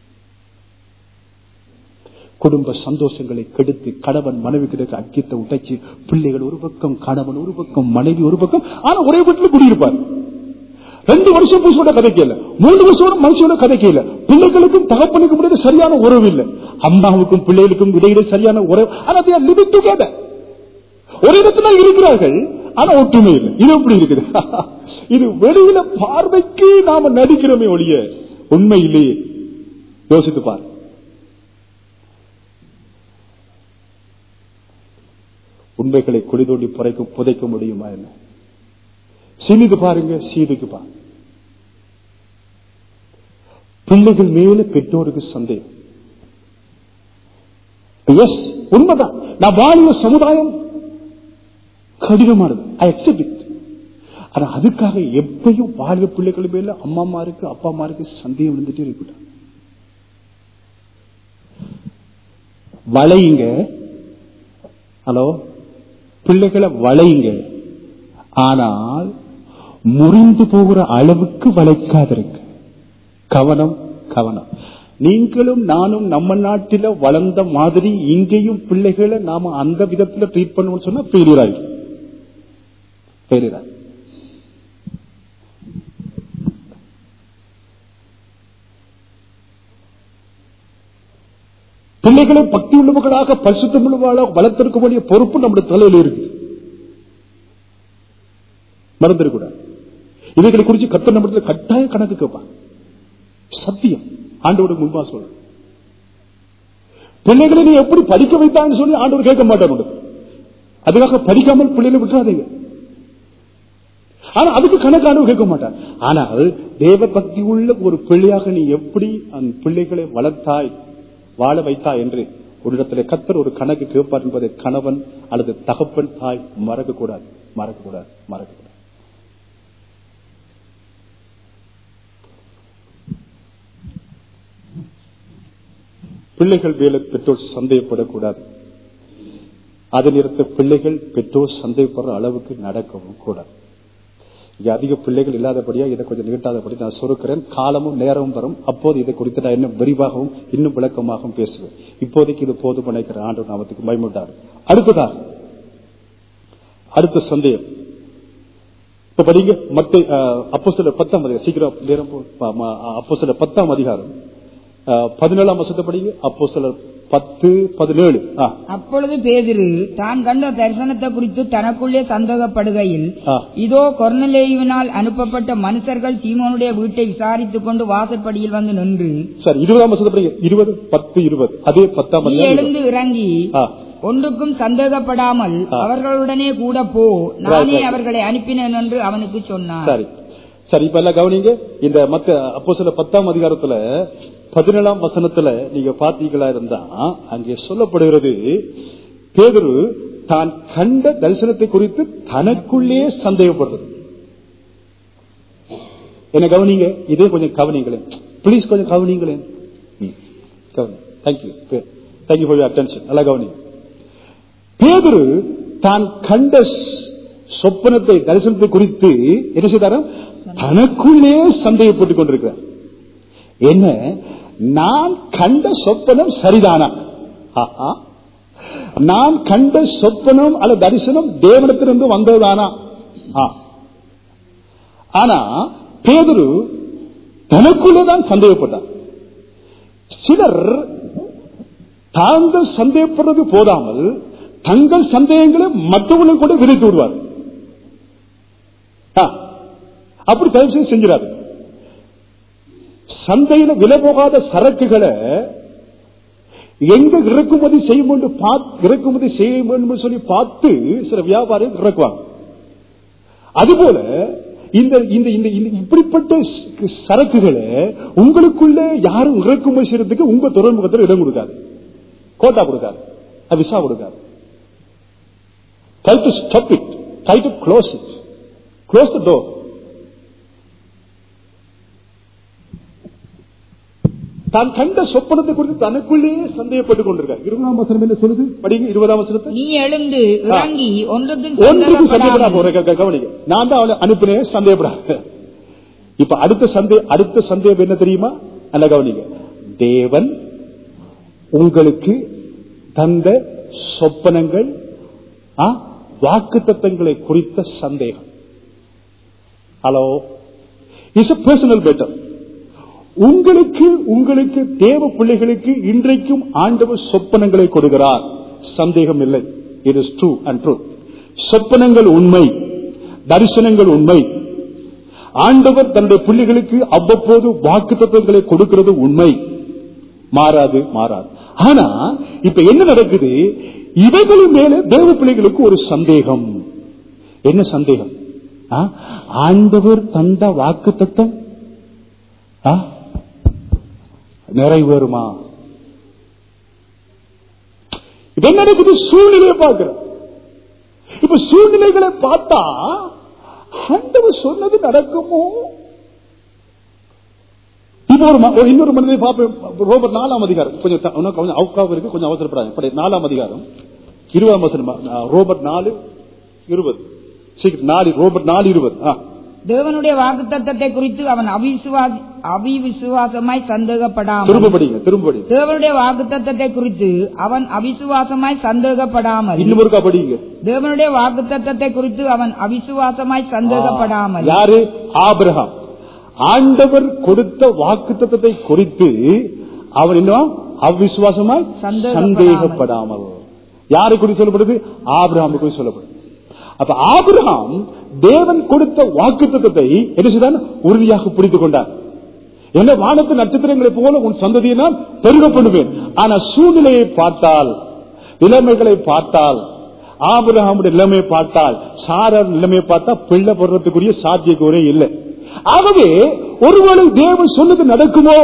குடும்ப சந்தோஷங்களை கெடுத்து கணவன் மனைவி கிடைக்க அக்கியத்தை உடைச்சு பிள்ளைகள் ஒரு பக்கம் கணவன் ஒரு பக்கம் மனைவி ஒரு பக்கம் ஆனா ஒரே வீட்டில் குடியிருப்பார் ரெண்டு வருஷம் புருஷனோட கதை கேள மூணு வருஷம் மனுஷனோட கதை கேள பிள்ளைகளுக்கும் தகப்பனுக்கும் இடையே சரியான உறவு இல்லை அம்மாவுக்கும் பிள்ளைகளுக்கும் இடையிலே சரியான உறவு ஆனா லிவிங் டுகெதர் ஒரு இடத்துல இருக்கிறார்கள் ஆனா ஒற்றுமை இல்லை இது எப்படி இருக்குது இது வெளியில பார்வைக்கு நாம நடிக்கிறோமே ஒழிய உண்மை இல்லையே யோசித்து பார் உண்மைகளை குளிதோண்டி புதைக்க புதைக்க முடியுமா என்ன சினிது பாருங்க சீதுக்கு பாருங்க பிள்ளைகள் மேல பெற்றோருக்கு சந்தேகம் எஸ் உண்மைதான் நான் வாழிய சமுதாயம் கடினமானது ஐ அக்செப்ட் இட் ஆனா அதுக்காக எப்பயும் வாழ்க பிள்ளைகள் மேல அம்மா அம்மாருக்கு அப்பா அம்மாருக்கு சந்தேகம் வந்துட்டே இருக்கட்டும் வளையுங்க ஹலோ பிள்ளைகளை வளையுங்க ஆனால் முறிந்து போகிற அளவுக்கு வளைக்காதிருங்க கவனம் கவனம் நீங்களும் நானும் நம்ம நாட்டில வளர்ந்த மாதிரி இங்கேயும் பிள்ளைகளை நாம அந்த விதத்துல ட்ரீட் பண்ணுவோம் சொன்னா ஃபெயிலியர் ஆயிடும் ஃபெயிலியர் ஆயிடும் பிள்ளைகளை பக்தி உள்ளவர்களாக பரிசுத்தம் உள்ளவர்களாக வளர்த்திருக்க வேண்டிய பொறுப்பு நம்முடைய தலையில இருக்குது மறந்துடக்கூடாது இவைகளை குறித்து கத்த நம்மிடத்தில் கட்டாய கணக்கு கேட்பான் சத்தியம் ஆண்டோட முன்பா சொல்ற பிள்ளைகளை நீ எப்படி படிக்க வைத்தான்னு சொல்லி ஆண்டவர் கேட்க மாட்டார் அதுக்காக படிக்காமல் பிள்ளைகளை விட்டுறாதீங்க ஆனா அதுக்கு கணக்கானவர் கேட்க மாட்டார் ஆனால் தேவ பக்தி உள்ள ஒரு பிள்ளையாக நீ எப்படி அந்த பிள்ளைகளை வளர்த்தாய் வாழ வைத்தாய் என்று ஒரு இடத்துல கத்தர் ஒரு கணக்கு கேட்பார் என்பதை கணவன் அல்லது தகப்பன் தாய் மறக்க கூடாது மறக்க கூடாது மறக்க கூடாது பிள்ளைகள் மேல பெற்றோர் சந்தேகப்படக்கூடாது அதை நிறுத்த பிள்ளைகள் பெற்றோர் சந்தேகப்படுற அளவுக்கு நடக்கவும் கூடாது இங்க அதிக பிள்ளைகள் இல்லாதபடியா இதை கொஞ்சம் நீட்டாதபடி நான் சொருக்கிறேன் காலமும் நேரமும் வரும் அப்போது இதை குறித்து நான் இன்னும் விரிவாகவும் இன்னும் விளக்கமாகவும் பேசுவேன் இப்போதைக்கு இது போதும் நினைக்கிற ஆண்டு நாமத்துக்கு பயமுட்டாரு அடுத்ததாக அடுத்த சந்தேகம் இப்ப படிங்க மத்த அப்போ சில பத்தாம் அதிகாரம் சீக்கிரம் நேரம் அப்போ சில பத்தாம் அதிகாரம் பதினேழாம் வருஷத்தை படிங்க அப்போ சில பத்து பதினேழு அப்பொழுது பேதிரு தான் கண்ட தரிசனத்தை குறித்து தனக்குள்ளே சந்தேகப்படுகையில் ஆ. இதோ கொர்னலேயுவினால் அனுப்பப்பட்ட மனுஷர்கள் சீமோனுடைய வீட்டை விசாரித்துக் கொண்டு வாசற்படியில் வந்து நின்று சரி இருபதாம் வருஷத்தை படிங்க இருபது பத்து இருபது அதே பத்தாம் நீ அதிகாரம் எழுந்து இறங்கி ஆ. ஒன்றுக்கும் சந்தேகப்படாமல் ஆ. அவர்களுடனே கூட போ Right, நானே right. அவர்களை அனுப்பினேன் என்று அவனுக்கு சொன்னான் சரி சரி இப்ப எல்லாம் கவனிங்க இந்த மத்த அப்போ சில பத்தாம் அதிகாரத்துல பதினேழாம் வசனத்துல நீங்க பாத்தீங்களா இருந்தா அங்கே சொல்லப்படுகிறது பேதுரு தான் கண்ட தரிசனத்தை குறித்து தனக்குள்ளே சந்தேகப்படுறது என்ன கவனிங்க இதே கொஞ்சம் கவனிங்களேன் ப்ளீஸ் கொஞ்சம் கவனிங்களேன் தேங்க்யூ தேங்க்யூ ஃபார் அட்டென்ஷன் நல்லா கவனிங்க பேதுரு தான் கண்ட ஸ்- சொப்பனத்தை தரிசனத்தை குறித்து என்ன செய்தார தனக்குள்ளே சந்தேகப்பட்டுக் கொண்டிருக்கிறார் என்ன நான் கண்ட சொப்பனம் சரிதானா ஆஹா. நான் கண்ட சொப்பனம் அல்ல தரிசனம் தேவனத்திலிருந்து வந்ததுதானா ஆ. ஆனா பேதுரு தனக்குள்ளே தான் சந்தேகப்பட்டார் சிலர் தாங்கள் சந்தேகப்படுறது போதாமல் தங்கள் சந்தேகங்களை மற்றவர்களும் கூட விதைத்து விடுவார் ஆ, அப்படி தயவு செய்து செஞ்சிடாது சந்தையில விலை போகாத சரக்குகளை எங்க இறக்குமதி செய்யும் என்று பார்த்து- இறக்குமதி செய்ய வேண்டும் என்று சொல்லி பார்த்து சில வியாபாரிகள் இறக்குவாங்க அதுபோல இந்த இந்த இந்த இந்த இப்படிப்பட்ட ஸ்- சரக்குகளை உங்களுக்குள்ள யாரும் இறக்குமதி செய்யறதுக்கு உங்க துறைமுகத்தில் இடம் கொடுக்காது கோட்டா கொடுக்காது அது விசா கொடுக்காது try to stop it try to close it close the door தான் கண்ட சொப்பனத்தை குறித்து தனக்குள்ளேயே சந்தேகப்பட்டுக் கொண்டிருக்கார் இருபதாம் வசனம் என்ன சொல்லுது படிங்க இருபதாம் வசனத்தை நீ எழுந்து இறங்கி ஒன்றுக்கும் ஒன்றுக்கும் சந்தேகப்படாம சந்தேகப்படாமல் ஒரு க- க- கவனிங்க நான் தான் அவனை அனுப்பினேன் சந்தேகப்படாத இப்ப அடுத்த சந்தே அடுத்த சந்தேகம் என்ன தெரியுமா நல்ல கவனிங்க தேவன் உங்களுக்கு தந்த சொப்பனங்கள் வாக்கு தத்தங்களை குறித்த சந்தேகம் hello is a personal matter உங்களுக்கு உங்களுக்கு தேவ பிள்ளைகளுக்கு இன்றைக்கும் ஆண்டவர் சொப்பனங்களை கொடுக்கிறார் சந்தேகம் இல்லை it is true and true சொப்பனங்கள் உண்மை தரிசனங்கள் உண்மை ஆண்டவர் தன்னுடைய பிள்ளைகளுக்கு அவ்வப்போது வாக்கு கொடுக்கிறது உண்மை மாறாது மாறாது ஆனா இப்ப என்ன நடக்குது இவைகளின் மேல தேவ பிள்ளைகளுக்கு ஒரு சந்தேகம் என்ன சந்தேகம் ஆ? ஆண்டவர் தந்த வாக்கு தத்துவம் நிறைவேறுமா இப்ப என்ன நடக்குது சூழ்நிலையை பார்க்கிறோம் இப்ப சூழ்நிலைகளை பார்த்தா ஆண்டவர் சொன்னது நடக்குமோ இப்போ ஒரு ம- ஒரு இன்னொரு மனிதனை பார்ப்போம் ரோபர்ட் நாலாம் அதிகாரம் கொஞ்சம் த- இன்னும் கொஞ்சம் அவுக்காக இருக்கு கொஞ்சம் அவசரப்படாது இப்படி நாலாம் அதிகாரம் இருபதாம் வசனம் ஆ, ரோபர்ட் நாலு இருபது சீக்கிரம் நாலு ரோபர்ட் நாலு இருபது ஆ. தேவனுடைய வாக்குத்தத்தத்தை குறித்து அவன் அவிசுவாசி அவிவிசுவாசமாய் சந்தேகப்படாமல் திரும்ப படிங்க திரும்ப படிங்க தேவனுடைய வாக்குத்தத்தத்தை குறித்து அவன் அவிசுவாசமாய் சந்தேகப்படாமல் இன்னும் ஒருக்கா படிங்க தேவனுடைய வாக்குத்தத்தத்தை குறித்து அவன் அவிசுவாசமாய் சந்தேகப்படாமல் யாரு ஆபிரகாம் ஆண்டவர் கொடுத்த வாக்குத்தத்தத்தை குறித்து அவன் என்ன அவ்விசுவாசமாய் சந்தேகப்படாமல். சந்தேகப்படாமல் யாரு குறித்து சொல்லப்படுது ஆபிரகாமுக்கு குறித்து சொல்லப்படுது அப்ப ஆபிரகாம் தேவன் கொடுத்த வாக்குத்தத்தத்தை என்ன செய்தான் உறுதியாக புரிந்து கொண்டார் என்ன வானத்து நட்சத்திரங்களை போல உன் சந்ததியை நான் பெருக பண்ணுவேன் ஆனா சூழ்நிலையை பார்த்தால் நிலைமைகளை பார்த்தால் ஆபிரகாமுடைய நிலைமையை பார்த்தால் சாரர் நிலைமையை பார்த்தா பிள்ளை போடுறதுக்குரிய சாத்தியக்கூறே இல்லை ஆகவே ஒருவேளை தேவன் சொன்னது நடக்குமோ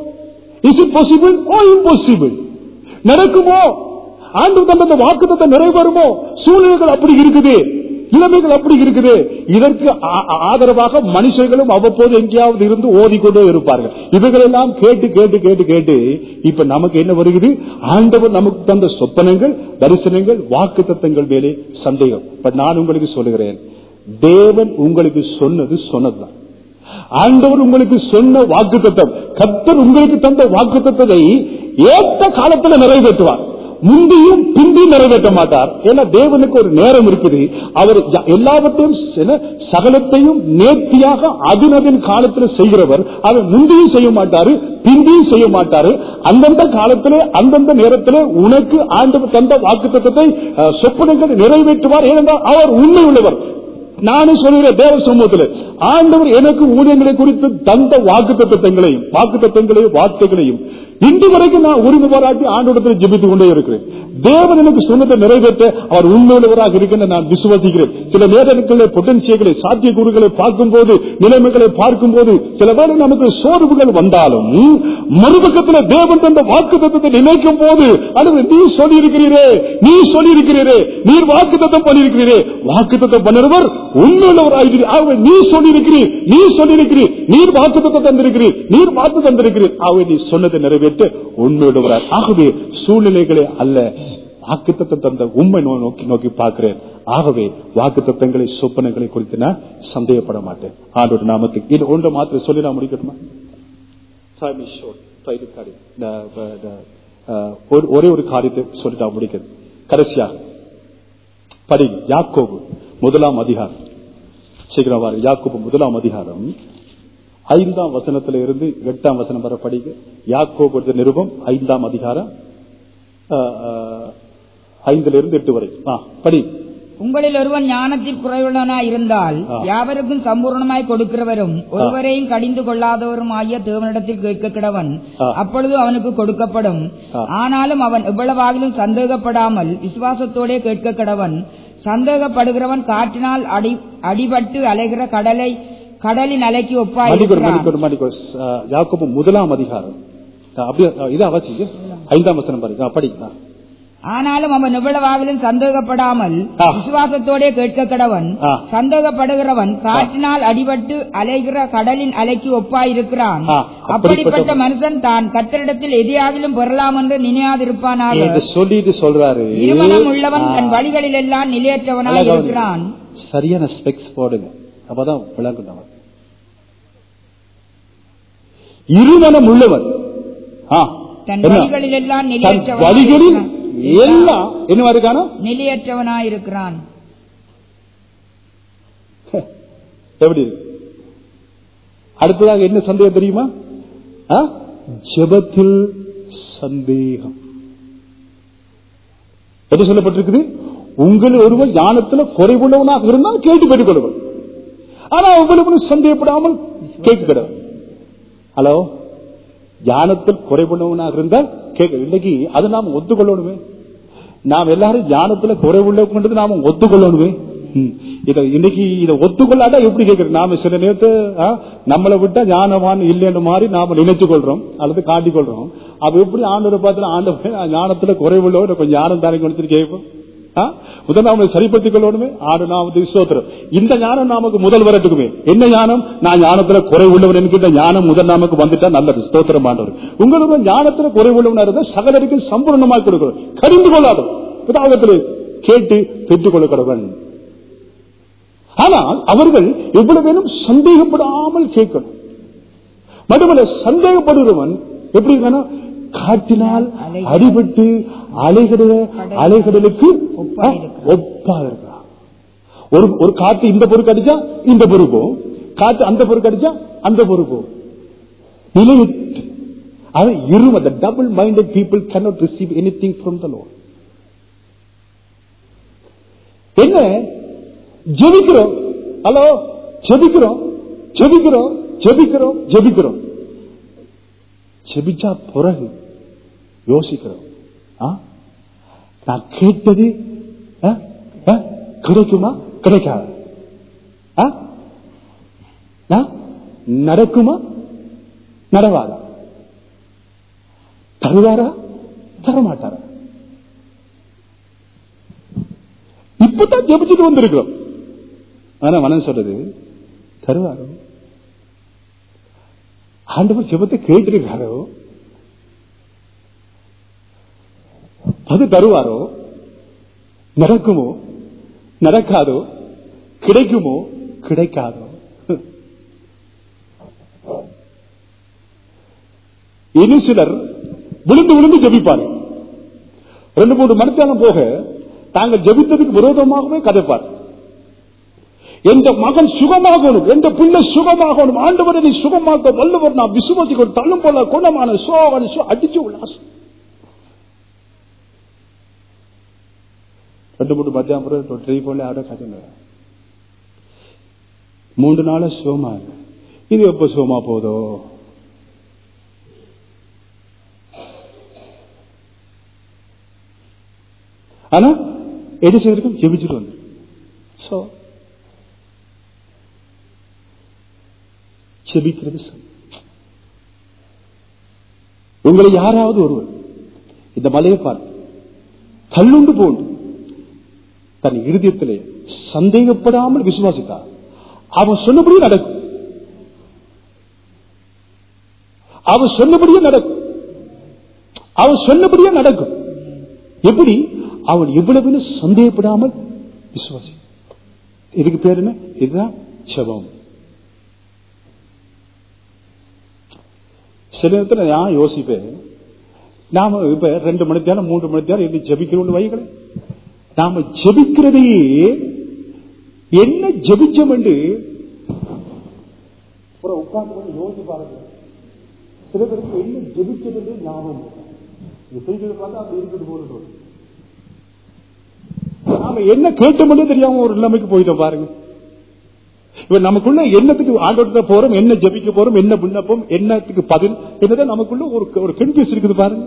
is it possible oh impossible நடக்குமோ ஆண்டு தந்த வாக்குத்தத்தை நிறைவேறுமோ சூழ்நிலைகள் அப்படி இருக்குது நிலைமைகள் அப்படி இருக்குது இதற்கு ஆ- ஆ- ஆதரவாக மனுஷர்களும் அவ்வப்போது எங்கேயாவது இருந்து ஓதிக்கொண்டே இருப்பார்கள் இவைகளெல்லாம் கேட்டு கேட்டு கேட்டு கேட்டு இப்ப நமக்கு என்ன வருகிறது ஆண்டவர் நமக்கு தந்த சொப்பனங்கள் தரிசனங்கள் வாக்கு தத்தங்கள் மேலே சந்தேகம் இப்ப நான் உங்களுக்கு சொல்லுகிறேன் தேவன் உங்களுக்கு சொன்னது சொன்னதுதான் ஆண்டவர் உங்களுக்கு சொன்ன வாக்குத்தத்தம் கர்த்தர் உங்களுக்கு தந்த வாக்குத்தத்தை ஏற்ற காலத்துல நிறைவேற்றுவார் முந்தியும் பிந்தியும் நிறைவேற்ற மாட்டார் ஏன்னா தேவனுக்கு ஒரு நேரம் இருக்குது அவர் ய- எல்லாவற்றையும் என்ன, சகலத்தையும் நேர்த்தியாக அதினதின் காலத்துல செய்கிறவர் அவர் முந்தியும் செய்ய மாட்டாரு பிந்தியும் செய்ய மாட்டாரு அந்தந்த காலத்திலே அந்தந்த நேரத்திலே உனக்கு ஆண்டவர் தந்த வாக்குத்தத்தத்தை அஹ், சொப்பனங்களை நிறைவேற்றுவார் ஏனென்றால் அவர் உண்மை உள்ளவர் நானும் சொல்கிறேன் தேவ சமூகத்தில் ஆண்டவர் எனக்கு ஊழியங்களை குறித்து தந்த வாக்கு தத்துவங்களையும் வாக்கு தத்துவங்களையும் வார்த்தைகளையும் இன்று வரைக்கும் நான் உரிமை பாராட்டி ஆண்டோடத்தில் ஜெபித்துக் கொண்டே இருக்கிறேன் தேவன் எனக்கு சொன்னதை நிறைவேற்ற அவர் உண்மையுள்ளவராக இருக்கின்ற நான் விசுவாசிக்கிறேன் சில நேரங்களில் பொட்டன்சியங்களை சாத்தியக்கூறுகளை பார்க்கும்போது நிலைமைகளை பார்க்கும்போது சில வேளை நமக்கு சோர்வுகள் வந்தாலும் மறுபக்கத்தில் தேவன் தந்த வாக்கு தத்துவத்தை நினைக்கும் போது அல்லது நீ சொல்லி இருக்கிறீரே நீ சொல்லி இருக்கிறீரே நீர் வாக்கு தத்தம் பண்ணிருக்கிறீரே வாக்கு தத்தம் பண்ணுறவர் உண்மையுள்ளவராகிறீர் ஆகவே நீ சொல்லி இருக்கிறீர் நீ சொல்லி இருக்கிறீர் நீர் வாக்கு தத்தம் தந்திருக்கிறீர் நீர் வாக்கு தந்திருக்கிறீர் ஆகவே நீ சொன்னதை நிறைவேற்ற உண்மையுள்ளவரார் ஆகவே சூழ்நிலைகளே அல்ல வாக்கு தத்தம் தந்த உண்மை நோ- நோக்கி நோக்கி பார்க்கிறேன் ஆகவே வாக்கு தத்தங்களை சொப்பனங்களை குறித்து நான் சந்தேகப்பட மாட்டேன் ஆண்டோட நாமத்துக்கு இது ஒன்றை மாத்திரம் சொல்லி நான் முடிக்கட்டுமா Time is short. Try to cut it. The- the- the- uh, ஒரு- ஒரே ஒரு காரியத்தை சொல்லிட்டு நான் முடிக்கிறேன் கடைசியாக படி யாக்கோபு முதலாம் அதிகாரம் சீக்கிரம் வாரு யாக்கோபு முதலாம் அதிகாரம் ஐந்தாம் வசனத்தில இருந்து எட்டாம் வசனம் வர படிக்க யாக்கோபு எழுதிய நிருபம் ஐந்தாம் அதிகாரம் அஹ், அஹ், ஐந்துல இருந்து எட்டு வரை ஆ, படி உங்களில் ஒருவன் ஞானத்தில் குறைவுள்ளவனாய் இருந்தால் ஆ. யாவருக்கும் சம்பூர்ணமாய் கொடுக்கிறவரும் ஒருவரையும் கடிந்து கொள்ளாதவரும் ஆகிய தேவனிடத்தில் கேட்க கிடவன் ஆ. அப்பொழுது அவனுக்கு கொடுக்கப்படும் ஆ. ஆனாலும் அவன் எவ்வளவாகிலும் சந்தேகப்படாமல் விசுவாசத்தோடே கேட்க கிடவன் சந்தேகப்படுகிறவன் காற்றினால் அடி அடிபட்டு அலைகிற கடலை கடலின் அலைக்கு மணிக்கொரு ஒப்பாயிருக்கிறான் மணிக்கொரு மணிக்கொரு அஹ், யாக்கோபு முதலாம் அதிகாரம் அஹ், அப்படியே அஹ், இதா வாசிங்க ஐந்தாம் வசனம் பாருங்க ஆ, படி ஆ. ஆனாலும் அவன் எவ்வளவாகிலும் சந்தேகப்படாமல் ஆ. விசுவாசத்தோடே கேட்க கடவன் ஆ. சந்தேகப்படுகிறவன் காற்றினால் அடிபட்டு அலைகிற கடலின் அலைக்கு ஒப்பாயிருக்கிறான் ஆ. அப்படிப்பட்ட அப்படிப்பட்ட மனுஷன் தான் கத்தரிடத்தில் எதையாகிலும் பெறலாம் என்று நினையாதிருப்பானாக என்று சொல்லிட்டு சொல்றாரு இருமனம் உள்ளவன் ஆ. தன் வழிகளில் எல்லாம் நிலையற்றவனாய் அழகா இருக்கிறான் சரியான ஸ்பெக்ஸ் போடுங்க அப்பதான் விளங்கும் நமக்கு இருமனம் உள்ளவன் ஆ, தன் என்ன? வழிகளில் எல்லாம் தன் நிலையற்றவனாய் வழிகளில் இருக்கிறான். எல்லாம் என்ன இருக்கானோ நிலையற்றவனாய் இருக்கிறான் எப்படி இருக்கு அடுத்ததாக என்ன சந்தேகம் தெரியுமா ஆ? ஜெபத்தில் சந்தேகம் என்ன சொல்லப்பட்டிருக்குது உங்கள் ஒருவர் ஞானத்துல குறைவுள்ளவனாக இருந்தால் கேட்டு பெற்றுக் கொள்வர் ஆனா உங்களுக்கு சந்தேகப்படாமல் கேட்கிறார் ஹலோ ஞானத்தில் குறைவுள்ளவனாக இருந்தால் கேட்க இன்னைக்கு அதை நாம் ஒத்துக்கொள்ளணுமே நாம் எல்லாரும் ஞானத்துல குறைவுள்ளவன்றது நாம ஒத்துக்கொள்ளணுமே ம். இத இன்னைக்கு இதை ஒத்துக்கொள்ளாட்டா எப்படி கேட்கறது நாம சில நேரத்து ஆ, நம்மளை விட்டா ஞானவான் இல்லைன்ற மாதிரி நாம நினைச்சு கொள்றோம் அல்லது காட்டிக் கொள்றோம் அப்ப எப்படி ஆண்டவரை பார்த்து ஆண்டவர் ஞானத்துல குறைவுள்ளவர் கொஞ்சம் ஞானம் தானே கொடுத்துட்டு கேட்போம் ஆ? முதல் நாம சரிப்படுத்திக் கொள்ளணுமே ஆடு நாமது சோத்திரம் இந்த ஞானம் நமக்கு முதல் வரட்டுக்குமே என்ன ஞானம் நான் ஞானத்துல குறைவுள்ளவர் என்கின்ற ஞானம் முதல் நாமக்கு வந்துட்டா நல்லது ஸ்தோத்திரம் ஆண்டவர் உங்களுக்கு ஞானத்துல குறைவுள்ளவனா இருந்தா சகலருக்கு சம்பூர்ணமாக கொடுக்கணும் கடிந்து கொள்ளாடும் பிதாகத்தில் கேட்டு பெற்றுக் கொள்ளக்கூடவன் ஆனால் அவர்கள் எவ்வளவு வேணும் சந்தேகப்படாமல் கேட்கணும் மட்டுமல்ல சந்தேகப்படுகிறவன் எப்படி இருக்கானா காட்டினால் அடிபட்டு அலைகடல அலைகடலுக்கு ஒப்பா இருக்கிறான். ஒப்பா இருக்கிறான் ஒரு ஒரு காத்து இந்த பொருள் அடிச்சா இந்த பொறுப்போம் காத்து அந்த பொருள் அடிச்சா அந்த பொறுப்போம் நிலையிட்டு அது இரும the double minded people cannot receive anything from the Lord என்ன ஜெபிக்கிறோம் ஹலோ ஜெபிக்கிறோம் ஜெபிக்கிறோம் ஜெபிக்கிறோம் ஜெபிக்கிறோம் ஜெபிச்சா பிறகு யோசிக்கிறோம் ஆ? நான் கேட்டது ஆ? ஆ? கிடைக்குமா கிடைக்காது ஆ? ஆ? நடக்குமா நடவாதா தருவாரா தரமாட்டாரா இப்பதான் ஜெபிச்சுட்டு வந்திருக்கிறோம் ஆனா மனம் சொல்றது தருவாரோ ஆண்டவர் ஜெபத்தை கேட்டிருக்காரோ அது தருவாரோ நடக்குமோ நடக்காதோ கிடைக்குமோ கிடைக்காதோ இன்னும் சிலர் விழுந்து விழுந்து ஜெபிப்பார் ரெண்டு மூணு மணித்தாலும் போக தாங்கள் ஜெபித்ததுக்கு விரோதமாகவே கதைப்பார் எந்த மகன் சுகமாகணும் எந்த பிள்ளை சுகமாகணும் ஆண்டவரை நீ சுகமாக்க வல்லவர் நான் விசுவாசிகள் தள்ளும் போல குணமான சோகன் அடிச்சு உல்லாசம் ரெண்டு மூணு மத்தியானம் ட்ரை போல ஆட கதை மூன்று நாள சோமா இல்ல. இது எப்ப சோமா போதோ ஆனா எது செய்திருக்கும் ஜெபிச்சுட்டு வந்து சோ செபிக்கிறது சரி. உங்களை யாராவது ஒருவர் இந்த மலையை பார்த்து தள்ளுண்டு போண்டு தன் இருதயத்திலே சந்தேகப்படாமல் விசுவாசித்தார் அவன் சொன்னபடியே நடக்கும் அவன் சொன்னபடியே நடக்கும் அவன் சொன்னபடியே நடக்கும் எப்படி அவன் எவ்வளவு சந்தேகப்படாமல் விசுவாசி இதுக்கு பேர் என்ன இதுதான் செபம் சில நேரத்துல நான் யோசிப்பேன் நாம இப்ப ரெண்டு மணி நேரம் மூன்று மணி நேரம் எப்படி ஜபிக்கிறோம் வைகளே நாம ஜபிக்கிறதையே என்ன ஜபிச்சோம் என்று ஒரு உட்கார்ந்து கொண்டு யோசிச்சு பாருங்க சில பேருக்கு என்ன ஜபிச்சது என்று ஞாபகம் இல்லை. இது செய்தியை பார்த்தா அப்படி இருக்குது போல நாம என்ன கேட்டோம்னு தெரியாம ஒரு நிலைமைக்கு போயிட்டோம் பாருங்க இப்ப நமக்குள்ள என்னத்துக்கு ஆண்டோட்ட போறோம் என்ன ஜபிக்க போறோம் என்ன விண்ணப்பம் என்னத்துக்கு பதில் என்னதான் நமக்குள்ள ஒரு ஒரு கன்ஃபியூஸ் இருக்குது பாருங்க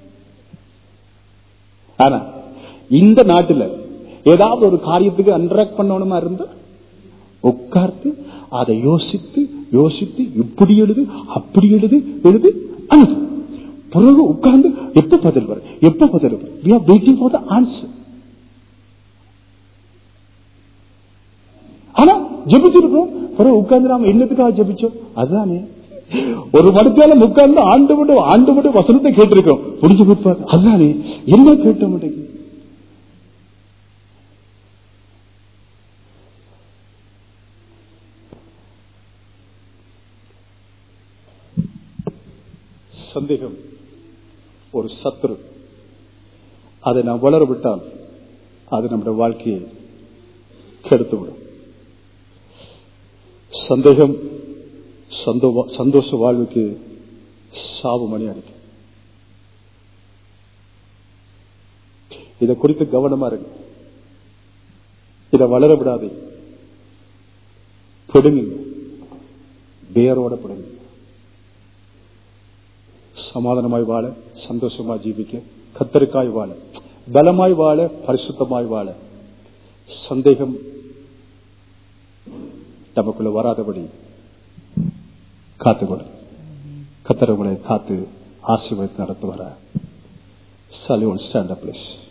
ஆனா இந்த நாட்டுல ஏதாவது ஒரு காரியத்துக்கு அன்ட்ராக்ட் பண்ணணுமா இருந்தா உட்கார்ந்து அதை யோசித்து யோசித்து இப்படி எழுது அப்படி எழுது எழுது அனுது பிறகு உட்கார்ந்து எப்ப பதில் வரும் எப்ப பதில் வரும் we are waiting for the answer ஆனா ஜெபிச்சிருக்கோம் பிறகு உட்கார்ந்து நாம என்னத்துக்காக ஜெபிச்சோம் அதுதானே ஒரு மடத்தால உட்கார்ந்து ஆண்டு விட்டு ஆண்டு விட்டு வசனத்தை கேட்டிருக்கோம் புரிஞ்சு கொடுப்பாரு அதுதானே என்ன கேட்ட மாட்டேங்குது சந்தேகம் ஒரு சத்துரு அதை நாம் வளர விட்டால் அது நம்முடைய வாழ்க்கையை கெடுத்துவிடும் சந்தேகம் சந்தோ- சந்தோஷ வாழ்வுக்கு சாபமணி அடிக்கும் இதை குறித்து கவனமா இருக்கு இதை வளர விடாதே பிடுங்குங்க வேரோட பிடுங்க சமாதானமாய் வாழ சந்தோஷமாய் ஜீவிக்க கத்தருக்காய் வாழ பலமாய் வாழ பரிசுத்தமாய் வாழ சந்தேகம் நமக்குள்ள வராதபடி காத்துக்கொள்ள கத்தர் உங்களை காத்து ஆசீர்வதித்து நடத்துவார சலி ஒன் ஸ்டாண்ட் அப் பிளேஸ்